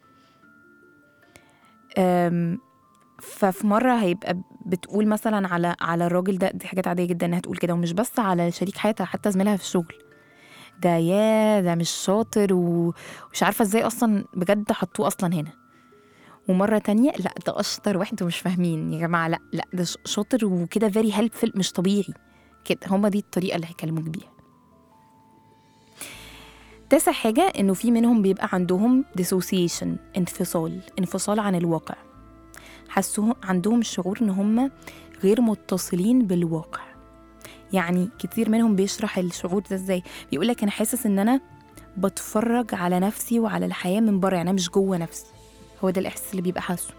أم، ففي مرة هيبقى بتقول مثلا على على الراجل ده دي حاجات عادية جدا انها تقول كده ومش بس على شريك حياتها حتى زميلها في الشغل ده يا ده مش شاطر و- ومش عارفة ازاي اصلا بجد حطوه اصلا هنا ومرة تانية لا ده أشطر واحد انتوا مش فاهمين يا جماعة لا لا ده ش- شاطر وكده فيري هيلبفل مش طبيعي كده هما دي الطريقة اللي هيكلموك بيها تاسع حاجة إنه في منهم بيبقى عندهم dissociation انفصال انفصال عن الواقع حسوه عندهم الشعور إن هم غير متصلين بالواقع يعني كتير منهم بيشرح الشعور ده ازاي بيقولك أنا حاسس إن أنا بتفرج على نفسي وعلى الحياة من بره يعني أنا مش جوه نفسي هو ده الإحساس اللي بيبقى حاسه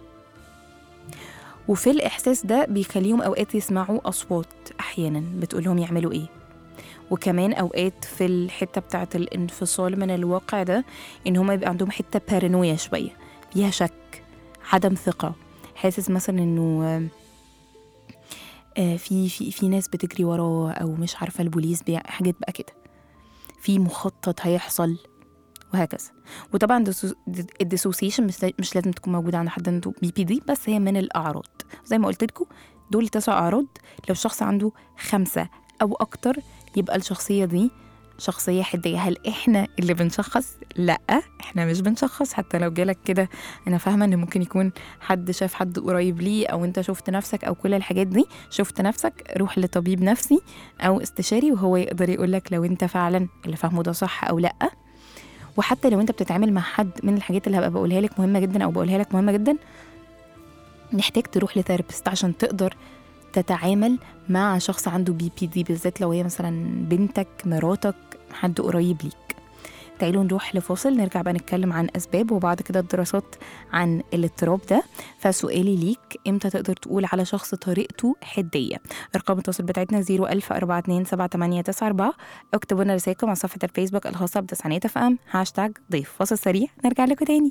وفي الإحساس ده بيخليهم أوقات يسمعوا أصوات أحيانا بتقولهم يعملوا إيه وكمان أوقات في الحتة بتاعة الانفصال من الواقع ده إن هما يبقى عندهم حتة بارانويا شوية فيها شك عدم ثقة حاسس مثلا إنه آه، آه، في في في ناس بتجري وراه أو مش عارفة البوليس بيع حاجات بقى كده في مخطط هيحصل وهكذا وطبعا الديسوسيشن مش مش لازم تكون موجوده عند حد عنده بي بي دي بس هي من الاعراض زي ما قلت لكم دول تسع اعراض لو الشخص عنده خمسه او اكتر يبقى الشخصيه دي شخصية حدية هل إحنا اللي بنشخص؟ لأ إحنا مش بنشخص حتى لو جالك كده أنا فاهمة إن ممكن يكون حد شاف حد قريب ليه أو أنت شفت نفسك أو كل الحاجات دي شفت نفسك روح لطبيب نفسي أو استشاري وهو يقدر يقولك لو أنت فعلا اللي فاهمه ده صح أو لأ وحتى لو انت بتتعامل مع حد من الحاجات اللي هبقى بقولها لك مهمه جدا او بقولها لك مهمه جدا محتاج تروح لثيرابيست عشان تقدر تتعامل مع شخص عنده بي بي دي بالذات لو هي مثلا بنتك مراتك حد قريب ليك تعالوا نروح لفاصل نرجع بقى نتكلم عن اسباب وبعد كده الدراسات عن الاضطراب ده فسؤالي ليك امتى تقدر تقول على شخص طريقته حديه ارقام التواصل بتاعتنا 010427894 او اكتبوا لنا رسائلكم على صفحه الفيسبوك الخاصه بتسعينات اف ام هاشتاج ضيف فاصل سريع نرجع لكم تاني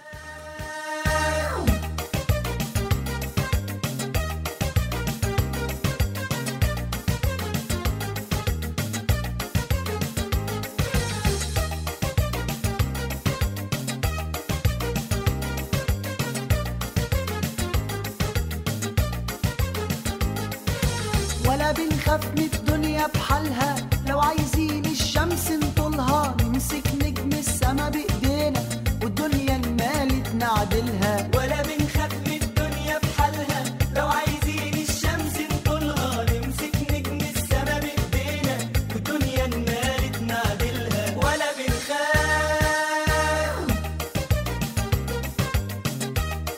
ولا بنخاف من الدنيا بحالها لو عايزين الشمس نطولها نمسك نجم السما بايدينا والدنيا المالت نعدلها ولا بنخاف من الدنيا بحالها لو عايزين الشمس نطولها نمسك نجم السما بايدينا والدنيا المالت نعدلها ولا بنخاف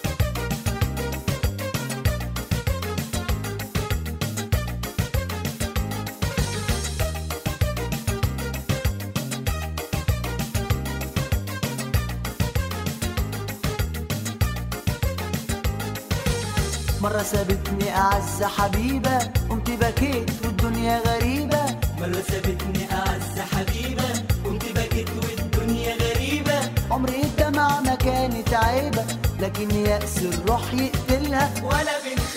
مرة سابتني أعز حبيبة قمت بكيت والدنيا غريبة مرة سابتني أعز حبيبة كنت بكيت والدنيا غريبة عمري الدمع ما كانت عيبة لكن يأس الروح يقتلها ولا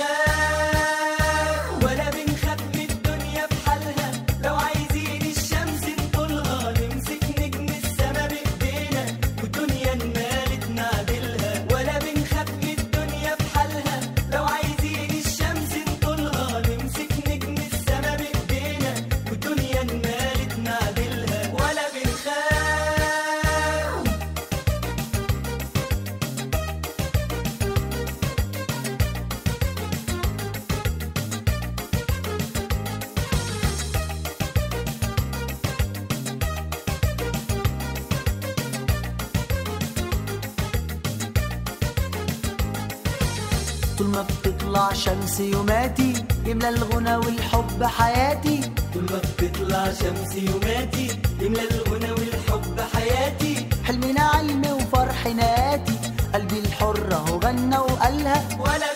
بنخاف ولا بنخاف من الدنيا بحالها لو عايزين الشمس نطولها نمسك نجم السما بإيدينا والدنيا انمالت نعدلها ولا بنخاف من الدنيا بحالها لو عايزين الشمس نطولها نمسك نجم السما بإيدينا والدنيا انمالت نعدلها ولا بنخاف طول ما بتطلع شمس يوماتي يملى الغنى والحب حياتي طول ما بتطلع شمس يوماتي يملى الغنى والحب حياتي حلمنا علم وفرح ناتي قلبي الحر اهو غنى وقالها ولا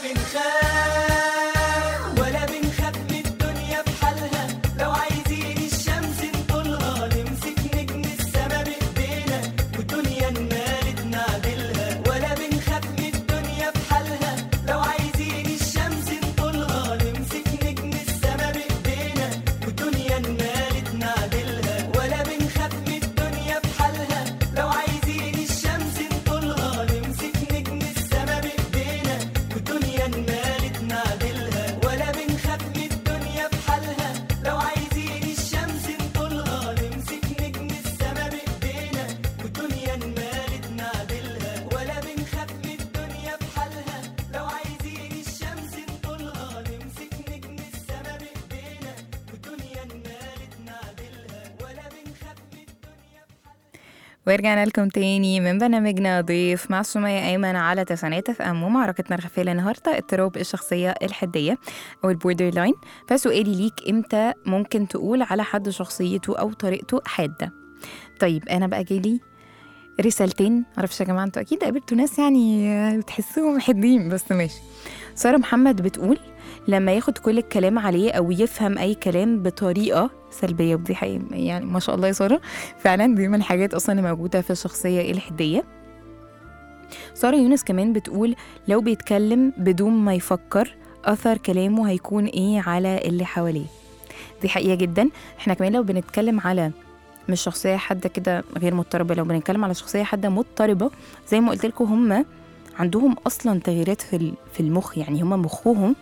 بنخاف ولا بنخاف من الدنيا بحالها لو عايزين الشمس نطولها نمسك نجم السما بإيدينا والدنيا انمالت نعدلها ولا بنخاف من الدنيا بحالها لو عايزين الشمس نطولها نمسك نجم السما بإيدينا والدنيا انمالت نعدلها ولا بنخاف من الدنيا بحالها لو عايزين الشمس نطولها نمسك نجم السما بإيدينا والدنيا انمالت نعدلها ولا بنخاف من الدنيا بحالها لو عايزين الشمس نطولها نمسك نجم السما بإيدينا والدنيا انمالت نعدلها ولا بنخاف من الدنيا بحالها لو عايزين الشمس نطولها نمسك نجم السما بإيدينا والدنيا انمالت نعدلها ولا بنخاف من الدنيا ورجعنا لكم تاني من برنامجنا ضيف مع سمية أيمن على تسعينات اف ام ومعركتنا الخفية للنهاردة اضطراب الشخصية الحدية أو البوردر لاين فسؤالي ليك إمتى ممكن تقول على حد شخصيته أو طريقته حادة طيب أنا بقى جالي رسالتين معرفش يا جماعة انتوا أكيد قابلتوا ناس يعني بتحسوهم حدين بس ماشي سارة محمد بتقول لما ياخد كل الكلام عليه أو يفهم أي كلام بطريقة سلبية ودي حقيقة يعني ما شاء الله يا سارة فعلا دي من الحاجات اصلا اللي موجوده في الشخصيه الحديه ساره يونس كمان بتقول لو بيتكلم بدون ما يفكر اثر كلامه هيكون ايه على اللي حواليه دي حقيقه جدا احنا كمان لو بنتكلم على مش شخصيه حاده كده غير مضطربه لو بنتكلم على شخصيه حاده مضطربه زي ما قلت لكم هم عندهم اصلا تغييرات في ال- في المخ يعني هم مخهم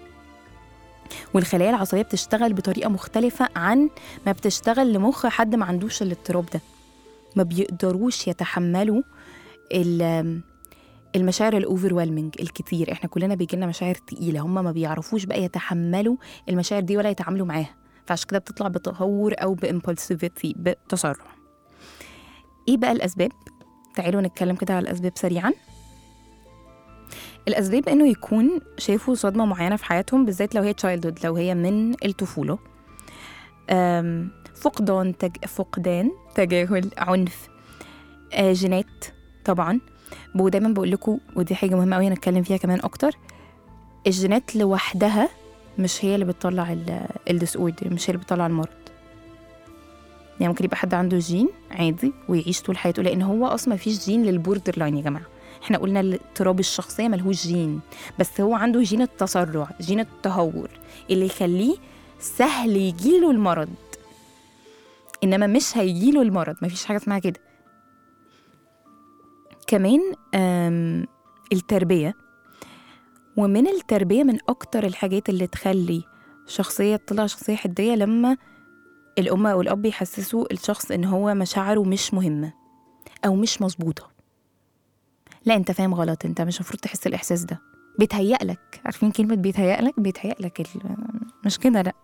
والخلايا العصبيه بتشتغل بطريقه مختلفه عن ما بتشتغل لمخ حد ما عندوش الاضطراب ده ما بيقدروش يتحملوا ال- المشاعر الاوفر الكتير احنا كلنا بيجي لنا مشاعر تقيله هم ما بيعرفوش بقى يتحملوا المشاعر دي ولا يتعاملوا معاها فعشان كده بتطلع بتهور او بامبولسيفيتي بتسرع ايه بقى الاسباب تعالوا نتكلم كده على الاسباب سريعا الاسباب انه يكون شافوا صدمه معينه في حياتهم بالذات لو هي تشايلدهود لو هي من الطفوله أم، فقدان تج... فقدان تجاهل عنف آه، جينات طبعا ودايما بقول لكم ودي حاجه مهمه قوي نتكلم فيها كمان اكتر الجينات لوحدها مش هي اللي بتطلع الديس اوردر مش هي اللي بتطلع المرض يعني ممكن يبقى حد عنده جين عادي ويعيش طول حياته لان هو اصلا ما فيش جين للبوردر لاين يا جماعه احنا قلنا الاضطراب الشخصيه ملهوش جين بس هو عنده جين التسرع جين التهور اللي يخليه سهل يجيله المرض انما مش هيجيله المرض مفيش حاجه اسمها كده كمان آم، التربيه ومن التربيه من اكتر الحاجات اللي تخلي شخصيه تطلع شخصيه حديه لما الام او الاب يحسسوا الشخص ان هو مشاعره مش مهمه او مش مظبوطه لا انت فاهم غلط انت مش المفروض تحس الاحساس ده بيتهيألك عارفين كلمه بيتهيألك بيتهيألك ال- مش كده لا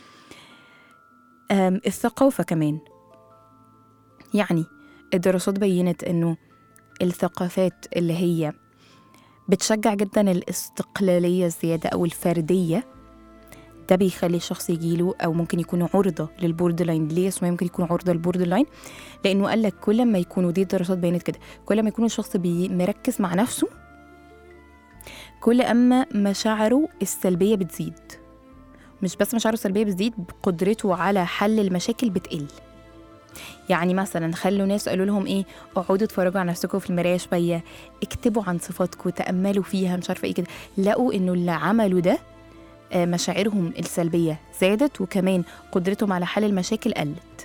أم، الثقافة كمان يعني الدراسات بينت انه الثقافات اللي هي بتشجع جدا الاستقلالية الزيادة أو الفردية ده بيخلي الشخص يجيله أو ممكن يكون عرضة للبوردر لاين ليه اسمه ممكن يكون عرضة للبوردر لاين لأنه قال لك كل ما يكونوا دي الدراسات بينت كده كل ما يكون الشخص بي- مركز مع نفسه كل أما مشاعره السلبية بتزيد مش بس مشاعره السلبية بتزيد قدرته على حل المشاكل بتقل يعني مثلا خلوا ناس قالوا لهم ايه اقعدوا اتفرجوا على نفسكم في المرايه شويه اكتبوا عن صفاتكم تاملوا فيها مش عارفه ايه كده لقوا انه اللي عملوا ده آه، مشاعرهم السلبيه زادت وكمان قدرتهم على حل المشاكل قلت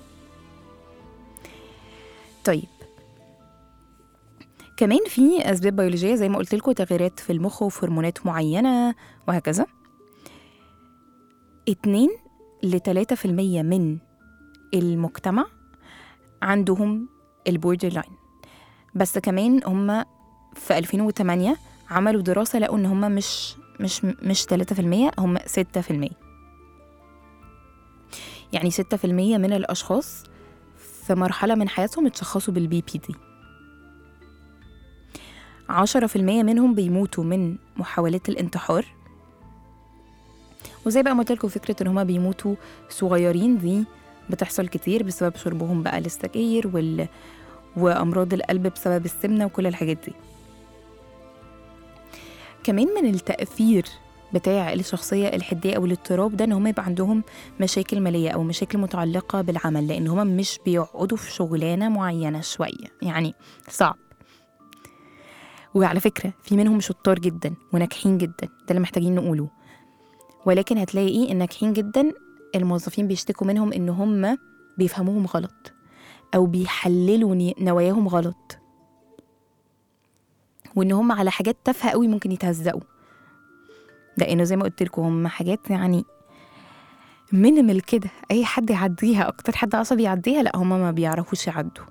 طيب كمان في اسباب بيولوجيه زي ما قلت لكم تغييرات في المخ وفي هرمونات معينه وهكذا 2 ل 3% من المجتمع عندهم البوردر لاين بس كمان هم في 2008 عملوا دراسة لقوا إن هم مش مش مش 3% هم 6% يعني 6% من الأشخاص في مرحلة من حياتهم اتشخصوا بالبي بي دي 10% منهم بيموتوا من محاولات الانتحار وزي بقى ما قلت لكم فكرة إن هما بيموتوا صغيرين دي بتحصل كتير بسبب شربهم بقى للسجاير وال... وأمراض القلب بسبب السمنة وكل الحاجات دي كمان من التأثير بتاع الشخصية الحدية أو الاضطراب ده إن هم يبقى عندهم مشاكل مالية أو مشاكل متعلقة بالعمل لأن هم مش بيقعدوا في شغلانة معينة شوية يعني صعب وعلى فكرة في منهم شطار جدا وناجحين جدا ده اللي محتاجين نقوله ولكن هتلاقي ايه الناجحين جدا الموظفين بيشتكوا منهم ان هم بيفهموهم غلط او بيحللوا ني- نواياهم غلط وان هم على حاجات تافهه قوي ممكن يتهزقوا لانه زي ما قلت لكم هم حاجات يعني مينيمال كده اي حد يعديها اكتر حد عصبي يعديها لا هم ما بيعرفوش يعدوا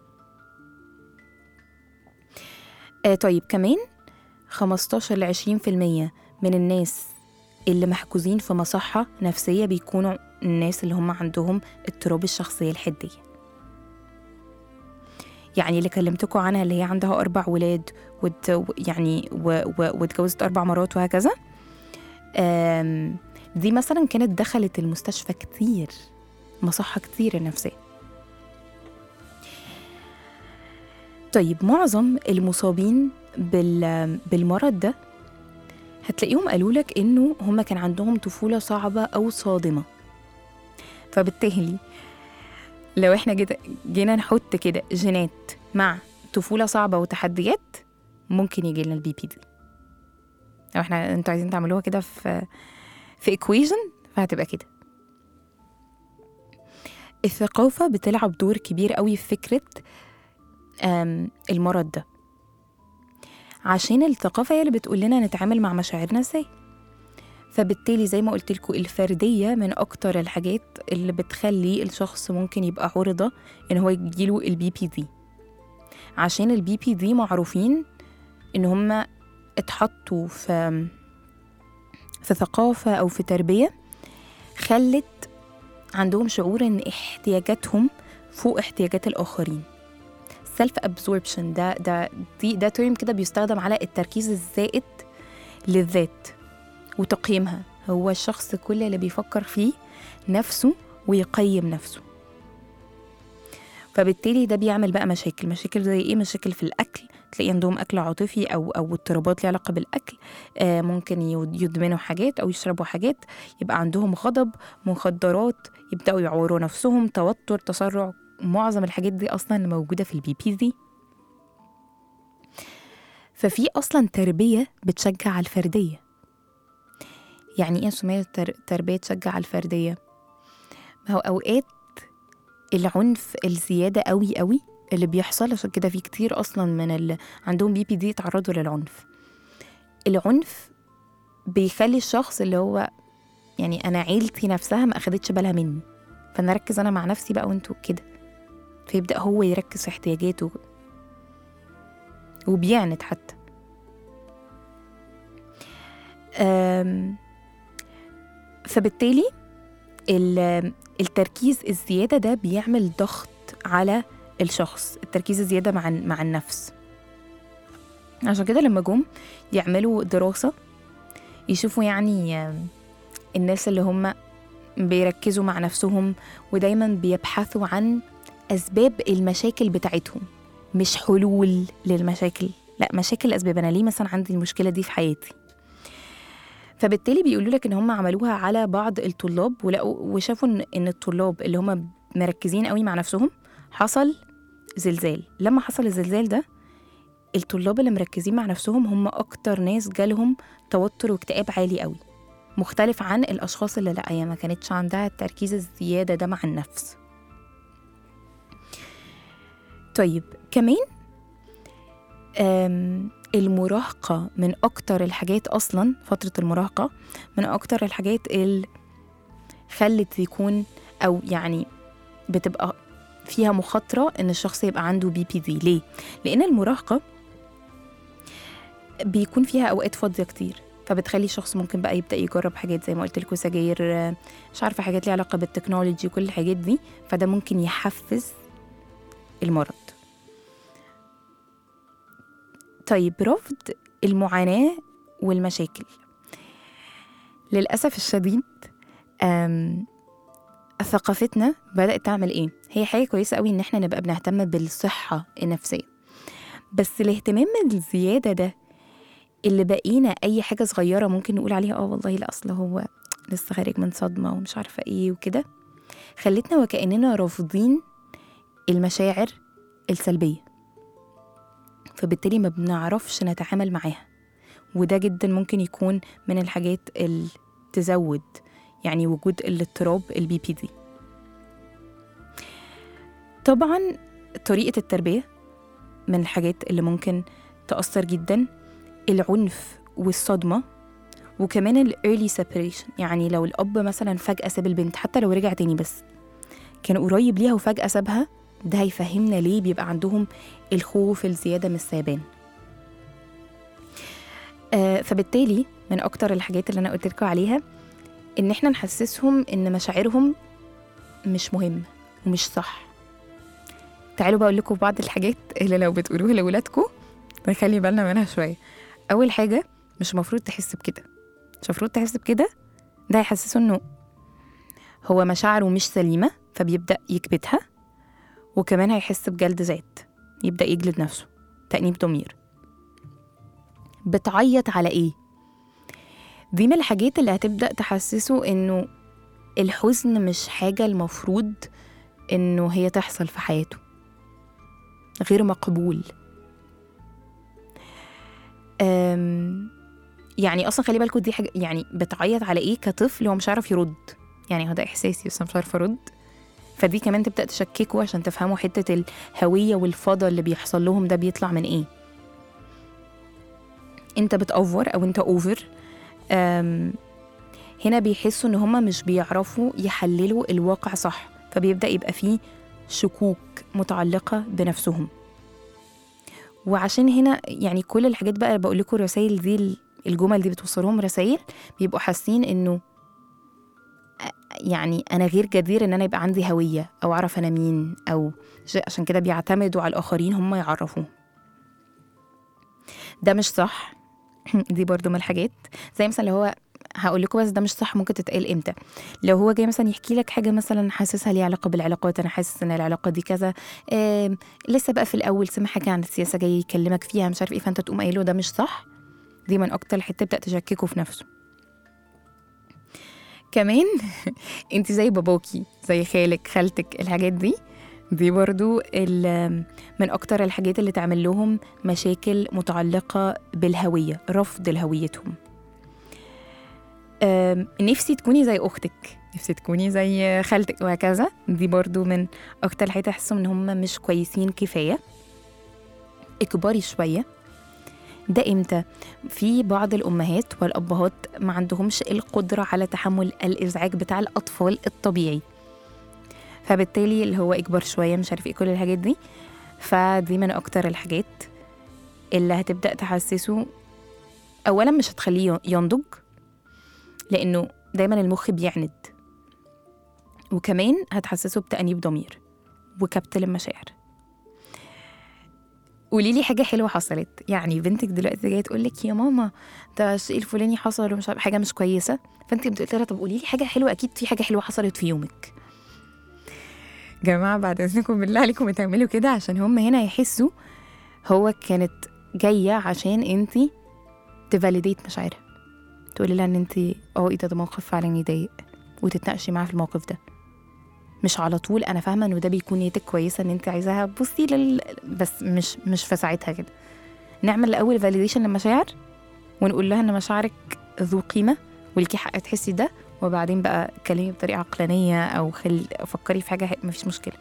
آه طيب كمان 15 ل 20% من الناس اللي محجوزين في مصحة نفسية بيكونوا الناس اللي هم عندهم اضطراب الشخصية الحدية يعني اللي كلمتكم عنها اللي هي عندها أربع ولاد وت... يعني و... و... واتجوزت أربع مرات وهكذا آم... دي مثلا كانت دخلت المستشفى كتير مصحة كتير نفسية طيب معظم المصابين بال... بالمرض ده هتلاقيهم قالوا لك انه هما كان عندهم طفوله صعبه او صادمه فبالتالي لو احنا جد- جينا نحط كده جينات مع طفوله صعبه وتحديات ممكن يجي لنا البي بي دي لو احنا انتوا عايزين تعملوها كده في في ايكويجن فهتبقى كده الثقافه بتلعب دور كبير قوي في فكره آم، المرض ده عشان الثقافة هي اللي بتقول لنا نتعامل مع مشاعرنا ازاي فبالتالي زي ما قلت لكم الفردية من أكتر الحاجات اللي بتخلي الشخص ممكن يبقى عرضة إن هو يجيله البي بي دي عشان البي بي دي معروفين إن هم اتحطوا في في ثقافة أو في تربية خلت عندهم شعور إن احتياجاتهم فوق احتياجات الآخرين سيلف ابزوربشن ده ده دي ده ترم كده بيستخدم على التركيز الزائد للذات وتقييمها هو الشخص كل اللي بيفكر فيه نفسه ويقيم نفسه فبالتالي ده بيعمل بقى مشاكل مشاكل زي ايه مشاكل في الاكل تلاقي عندهم اكل عاطفي او او اضطرابات ليها علاقه بالاكل آه ممكن يد- يدمنوا حاجات او يشربوا حاجات يبقى عندهم غضب مخدرات يبداوا يعوروا نفسهم توتر تسرع معظم الحاجات دي اصلا اللي موجوده في البي بي دي ففي اصلا تربيه بتشجع على الفرديه يعني ايه يا سمية تر... تربيه تشجع على الفرديه ما هو اوقات العنف الزياده قوي قوي اللي بيحصل عشان كده في كتير اصلا من اللي عندهم بي بي دي يتعرضوا للعنف العنف بيخلي الشخص اللي هو يعني انا عيلتي نفسها ما اخدتش بالها مني فانا اركز انا مع نفسي بقى وانتوا كده فيبدا هو يركز في احتياجاته وبيعند حتى أم، فبالتالي ال- التركيز الزياده ده بيعمل ضغط على الشخص التركيز الزياده مع مع النفس عشان كده لما جم يعملوا دراسه يشوفوا يعني آم، الناس اللي هم بيركزوا مع نفسهم ودايما بيبحثوا عن أسباب المشاكل بتاعتهم مش حلول للمشاكل لا مشاكل الاسباب انا ليه مثلا عندي المشكله دي في حياتي فبالتالي بيقولوا لك ان هم عملوها على بعض الطلاب ولقوا وشافوا ان ان الطلاب اللي هم مركزين قوي مع نفسهم حصل زلزال لما حصل الزلزال ده الطلاب اللي مركزين مع نفسهم هم اكتر ناس جالهم توتر واكتئاب عالي قوي مختلف عن الاشخاص اللي لا هي ما كانتش عندها التركيز الزياده ده مع النفس طيب كمان أم، المراهقة من أكتر الحاجات أصلا فترة المراهقة من أكتر الحاجات اللي خلت يكون أو يعني بتبقى فيها مخاطرة إن الشخص يبقى عنده بي بي دي ليه؟ لأن المراهقة بيكون فيها أوقات فاضية كتير فبتخلي الشخص ممكن بقى يبدأ يجرب حاجات زي ما قلت لكم سجاير آه، مش عارفة حاجات ليها علاقة بالتكنولوجي وكل الحاجات دي فده ممكن يحفز المرض طيب رفض المعاناة والمشاكل للأسف الشديد أم، ثقافتنا بدأت تعمل إيه؟ هي حاجة كويسة قوي إن إحنا نبقى بنهتم بالصحة النفسية بس الاهتمام الزيادة ده اللي بقينا أي حاجة صغيرة ممكن نقول عليها آه والله لا أصل هو لسه خارج من صدمة ومش عارفة إيه وكده خلتنا وكأننا رافضين المشاعر السلبية فبالتالي ما بنعرفش نتعامل معاها وده جدا ممكن يكون من الحاجات اللي تزود يعني وجود الاضطراب البي بي دي طبعا طريقة التربية من الحاجات اللي ممكن تأثر جدا العنف والصدمة وكمان ال early separation يعني لو الأب مثلا فجأة ساب البنت حتى لو رجع تاني بس كان قريب ليها وفجأة سابها ده هيفهمنا ليه بيبقى عندهم الخوف الزيادة من السيبان آه فبالتالي من أكتر الحاجات اللي أنا قلت لكم عليها إن إحنا نحسسهم إن مشاعرهم مش مهمة ومش صح تعالوا بقول لكم بعض الحاجات اللي لو بتقولوها لأولادكم نخلي بالنا منها شوية أول حاجة مش المفروض تحس بكده مش المفروض تحس بكده ده هيحسسه إنه هو مشاعره مش سليمة فبيبدأ يكبتها وكمان هيحس بجلد ذات يبدأ يجلد نفسه تأنيب ضمير بتعيط على إيه؟ دي من الحاجات اللي هتبدأ تحسسه إنه الحزن مش حاجة المفروض إنه هي تحصل في حياته غير مقبول أم يعني أصلا خلي بالكوا دي حاجة يعني بتعيط على إيه كطفل هو مش عارف يرد يعني هو ده إحساسي بس أنا مش عارفة أرد فدي كمان تبدأ تشككوا عشان تفهموا حتة الهوية والفضا اللي بيحصل لهم ده بيطلع من إيه انت بتأوفر او انت اوفر أم، هنا بيحسوا ان هما مش بيعرفوا يحللوا الواقع صح فبيبدأ يبقى فيه شكوك متعلقة بنفسهم وعشان هنا يعني كل الحاجات بقى بقول لكم الرسائل دي الجمل دي بتوصلهم رسائل بيبقوا حاسين انه يعني انا غير جدير ان انا يبقى عندي هويه او اعرف انا مين او ش- عشان كده بيعتمدوا على الاخرين هم يعرفوه ده مش صح دي برضو من الحاجات زي مثلا لو هو هقول لكم بس ده مش صح ممكن تتقال امتى لو هو جاي مثلا يحكي لك حاجه مثلا حاسسها ليها علاقه بالعلاقات انا حاسس ان العلاقه دي كذا آم، لسه بقى في الاول سمع حاجه عن السياسه جاي يكلمك فيها مش عارف ايه فانت تقوم قايل له ده مش صح دي من اكتر الحته تبدا تشككه في نفسه كمان انت زي باباكي زي خالك خالتك الحاجات دي دي برضو ال- من أكتر الحاجات اللي تعمل لهم مشاكل متعلقة بالهوية رفض لهويتهم أم، نفسي تكوني زي أختك نفسي تكوني زي خالتك وهكذا دي برضو من أكتر الحاجات أحسهم إن هم مش كويسين كفاية اكبري شوية ده امتى في بعض الامهات والابهات ما عندهمش القدره على تحمل الازعاج بتاع الاطفال الطبيعي فبالتالي اللي هو اكبر شويه مش عارف ايه كل الحاجات دي فدي من اكتر الحاجات اللي هتبدا تحسسه اولا مش هتخليه ينضج لانه دايما المخ بيعند وكمان هتحسسه بتأنيب ضمير وكبت للمشاعر قولي لي حاجه حلوه حصلت يعني بنتك دلوقتي جايه تقول لك يا ماما ده الشيء الفلاني حصل ومش عارف حاجه مش كويسه فانت بتقولي لها طب قولي لي حاجه حلوه اكيد في حاجه حلوه حصلت في يومك جماعه بعد اذنكم بالله عليكم تعملوا كده عشان هم هنا يحسوا هو كانت جايه عشان انت تفاليديت مشاعرها تقولي لها ان انت اه ايه ده ده موقف فعلا يضايق وتتناقشي معاها في الموقف ده مش على طول انا فاهمه انه ده بيكون نيتك كويسه ان انت عايزاها بصي لل بس مش مش في ساعتها كده نعمل الاول فاليديشن للمشاعر ونقول لها ان مشاعرك ذو قيمه وليكي حق تحسي ده وبعدين بقى اتكلمي بطريقه عقلانيه او خل... فكري في حاجه مفيش مشكله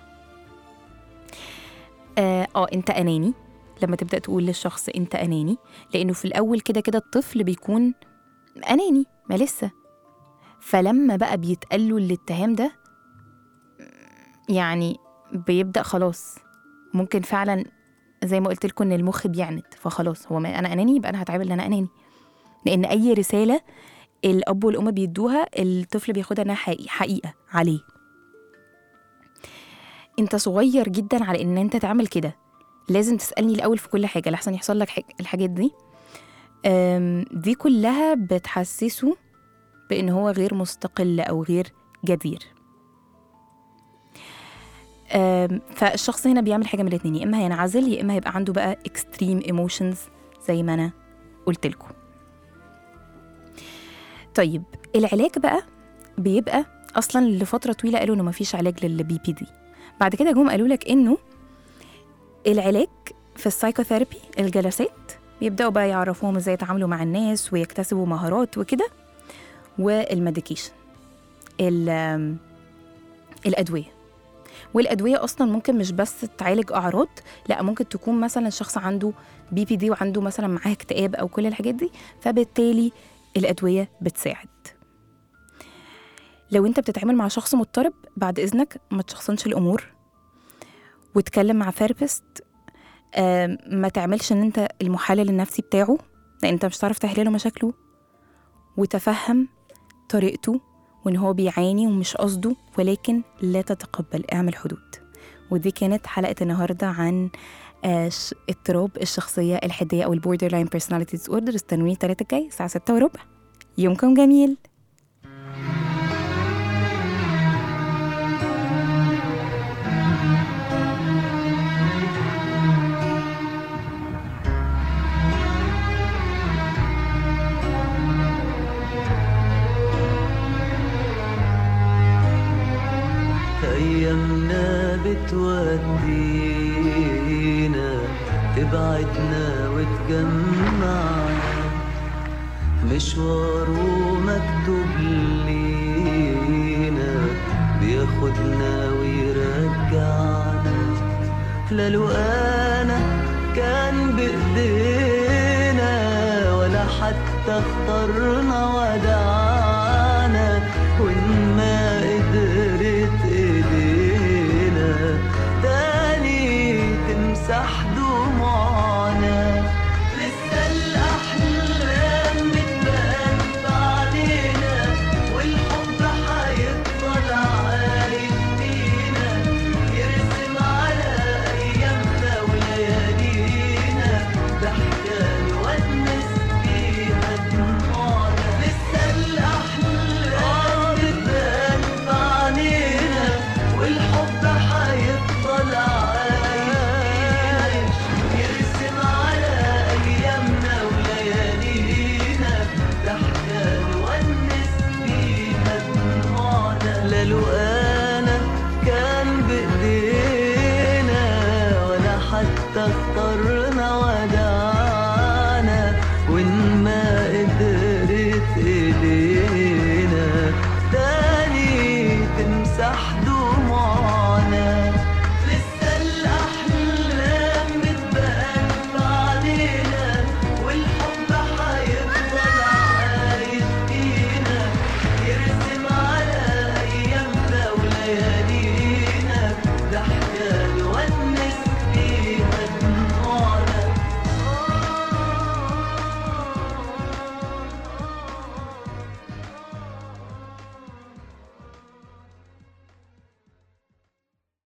اه آه، انت اناني لما تبدا تقول للشخص انت اناني لانه في الاول كده كده الطفل بيكون اناني ما لسه فلما بقى بيتقال له الاتهام ده يعني بيبدا خلاص ممكن فعلا زي ما قلت لكم ان المخ بيعند فخلاص هو ما انا اناني يبقى انا هتعامل ان انا اناني لان اي رساله الاب والام بيدوها الطفل بياخدها انها حقيقة, حقيقه عليه انت صغير جدا على ان انت تعمل كده لازم تسالني الاول في كل حاجه لحسن يحصل لك حاج- الحاجات دي أم، دي كلها بتحسسه بان هو غير مستقل او غير جدير أم، فالشخص هنا بيعمل حاجه من الاتنين يا اما هينعزل يا اما هيبقى عنده بقى اكستريم ايموشنز زي ما انا قلت لكم طيب العلاج بقى بيبقى اصلا لفتره طويله قالوا انه مفيش علاج للبي بي دي بعد كده جم قالوا لك انه العلاج في السايكوثيرابي الجلسات بيبداوا بقى يعرفوهم ازاي يتعاملوا مع الناس ويكتسبوا مهارات وكده والميديكيشن ال- الادويه والادويه اصلا ممكن مش بس تعالج اعراض لا ممكن تكون مثلا شخص عنده بي بي دي وعنده مثلا معاه اكتئاب او كل الحاجات دي فبالتالي الادويه بتساعد لو انت بتتعامل مع شخص مضطرب بعد اذنك ما تشخصنش الامور واتكلم مع ثيرابيست ما تعملش ان انت المحلل النفسي بتاعه لان انت مش هتعرف تحل له مشاكله وتفهم طريقته وان هو بيعاني ومش قصده ولكن لا تتقبل اعمل حدود ودي كانت حلقه النهارده عن آه، ش- اضطراب الشخصيه الحديه او البوردر لاين بيرسوناليتي ديس اوردر استنوني التلاتة الجاي الساعه 6 وربع يومكم جميل أيامنا بتودينا تبعدنا وتجمعنا مشواره مكتوب لينا بياخدنا ويرجعنا لا لقانا كان بإيدينا ولا حتى اخترنا ودعانا وإن ما قدرت إيدينا تاني تمسح دموعنا لسه الأحلام بتبان في علينا والحب هيفضل عايش فينا يرسم على أيامنا وليالينا ضحكة نونس فيها دموعنا لسه الأحلام بتبان في علينا والحب هيفضل عايش يرسم على أيامنا وليالينا ضحكة نونس فيها دموعنا لا لقانا كان بإيدينا ولا حتى اخترنا ودعانا وإن ما قدرت إيدينا تاني تمسح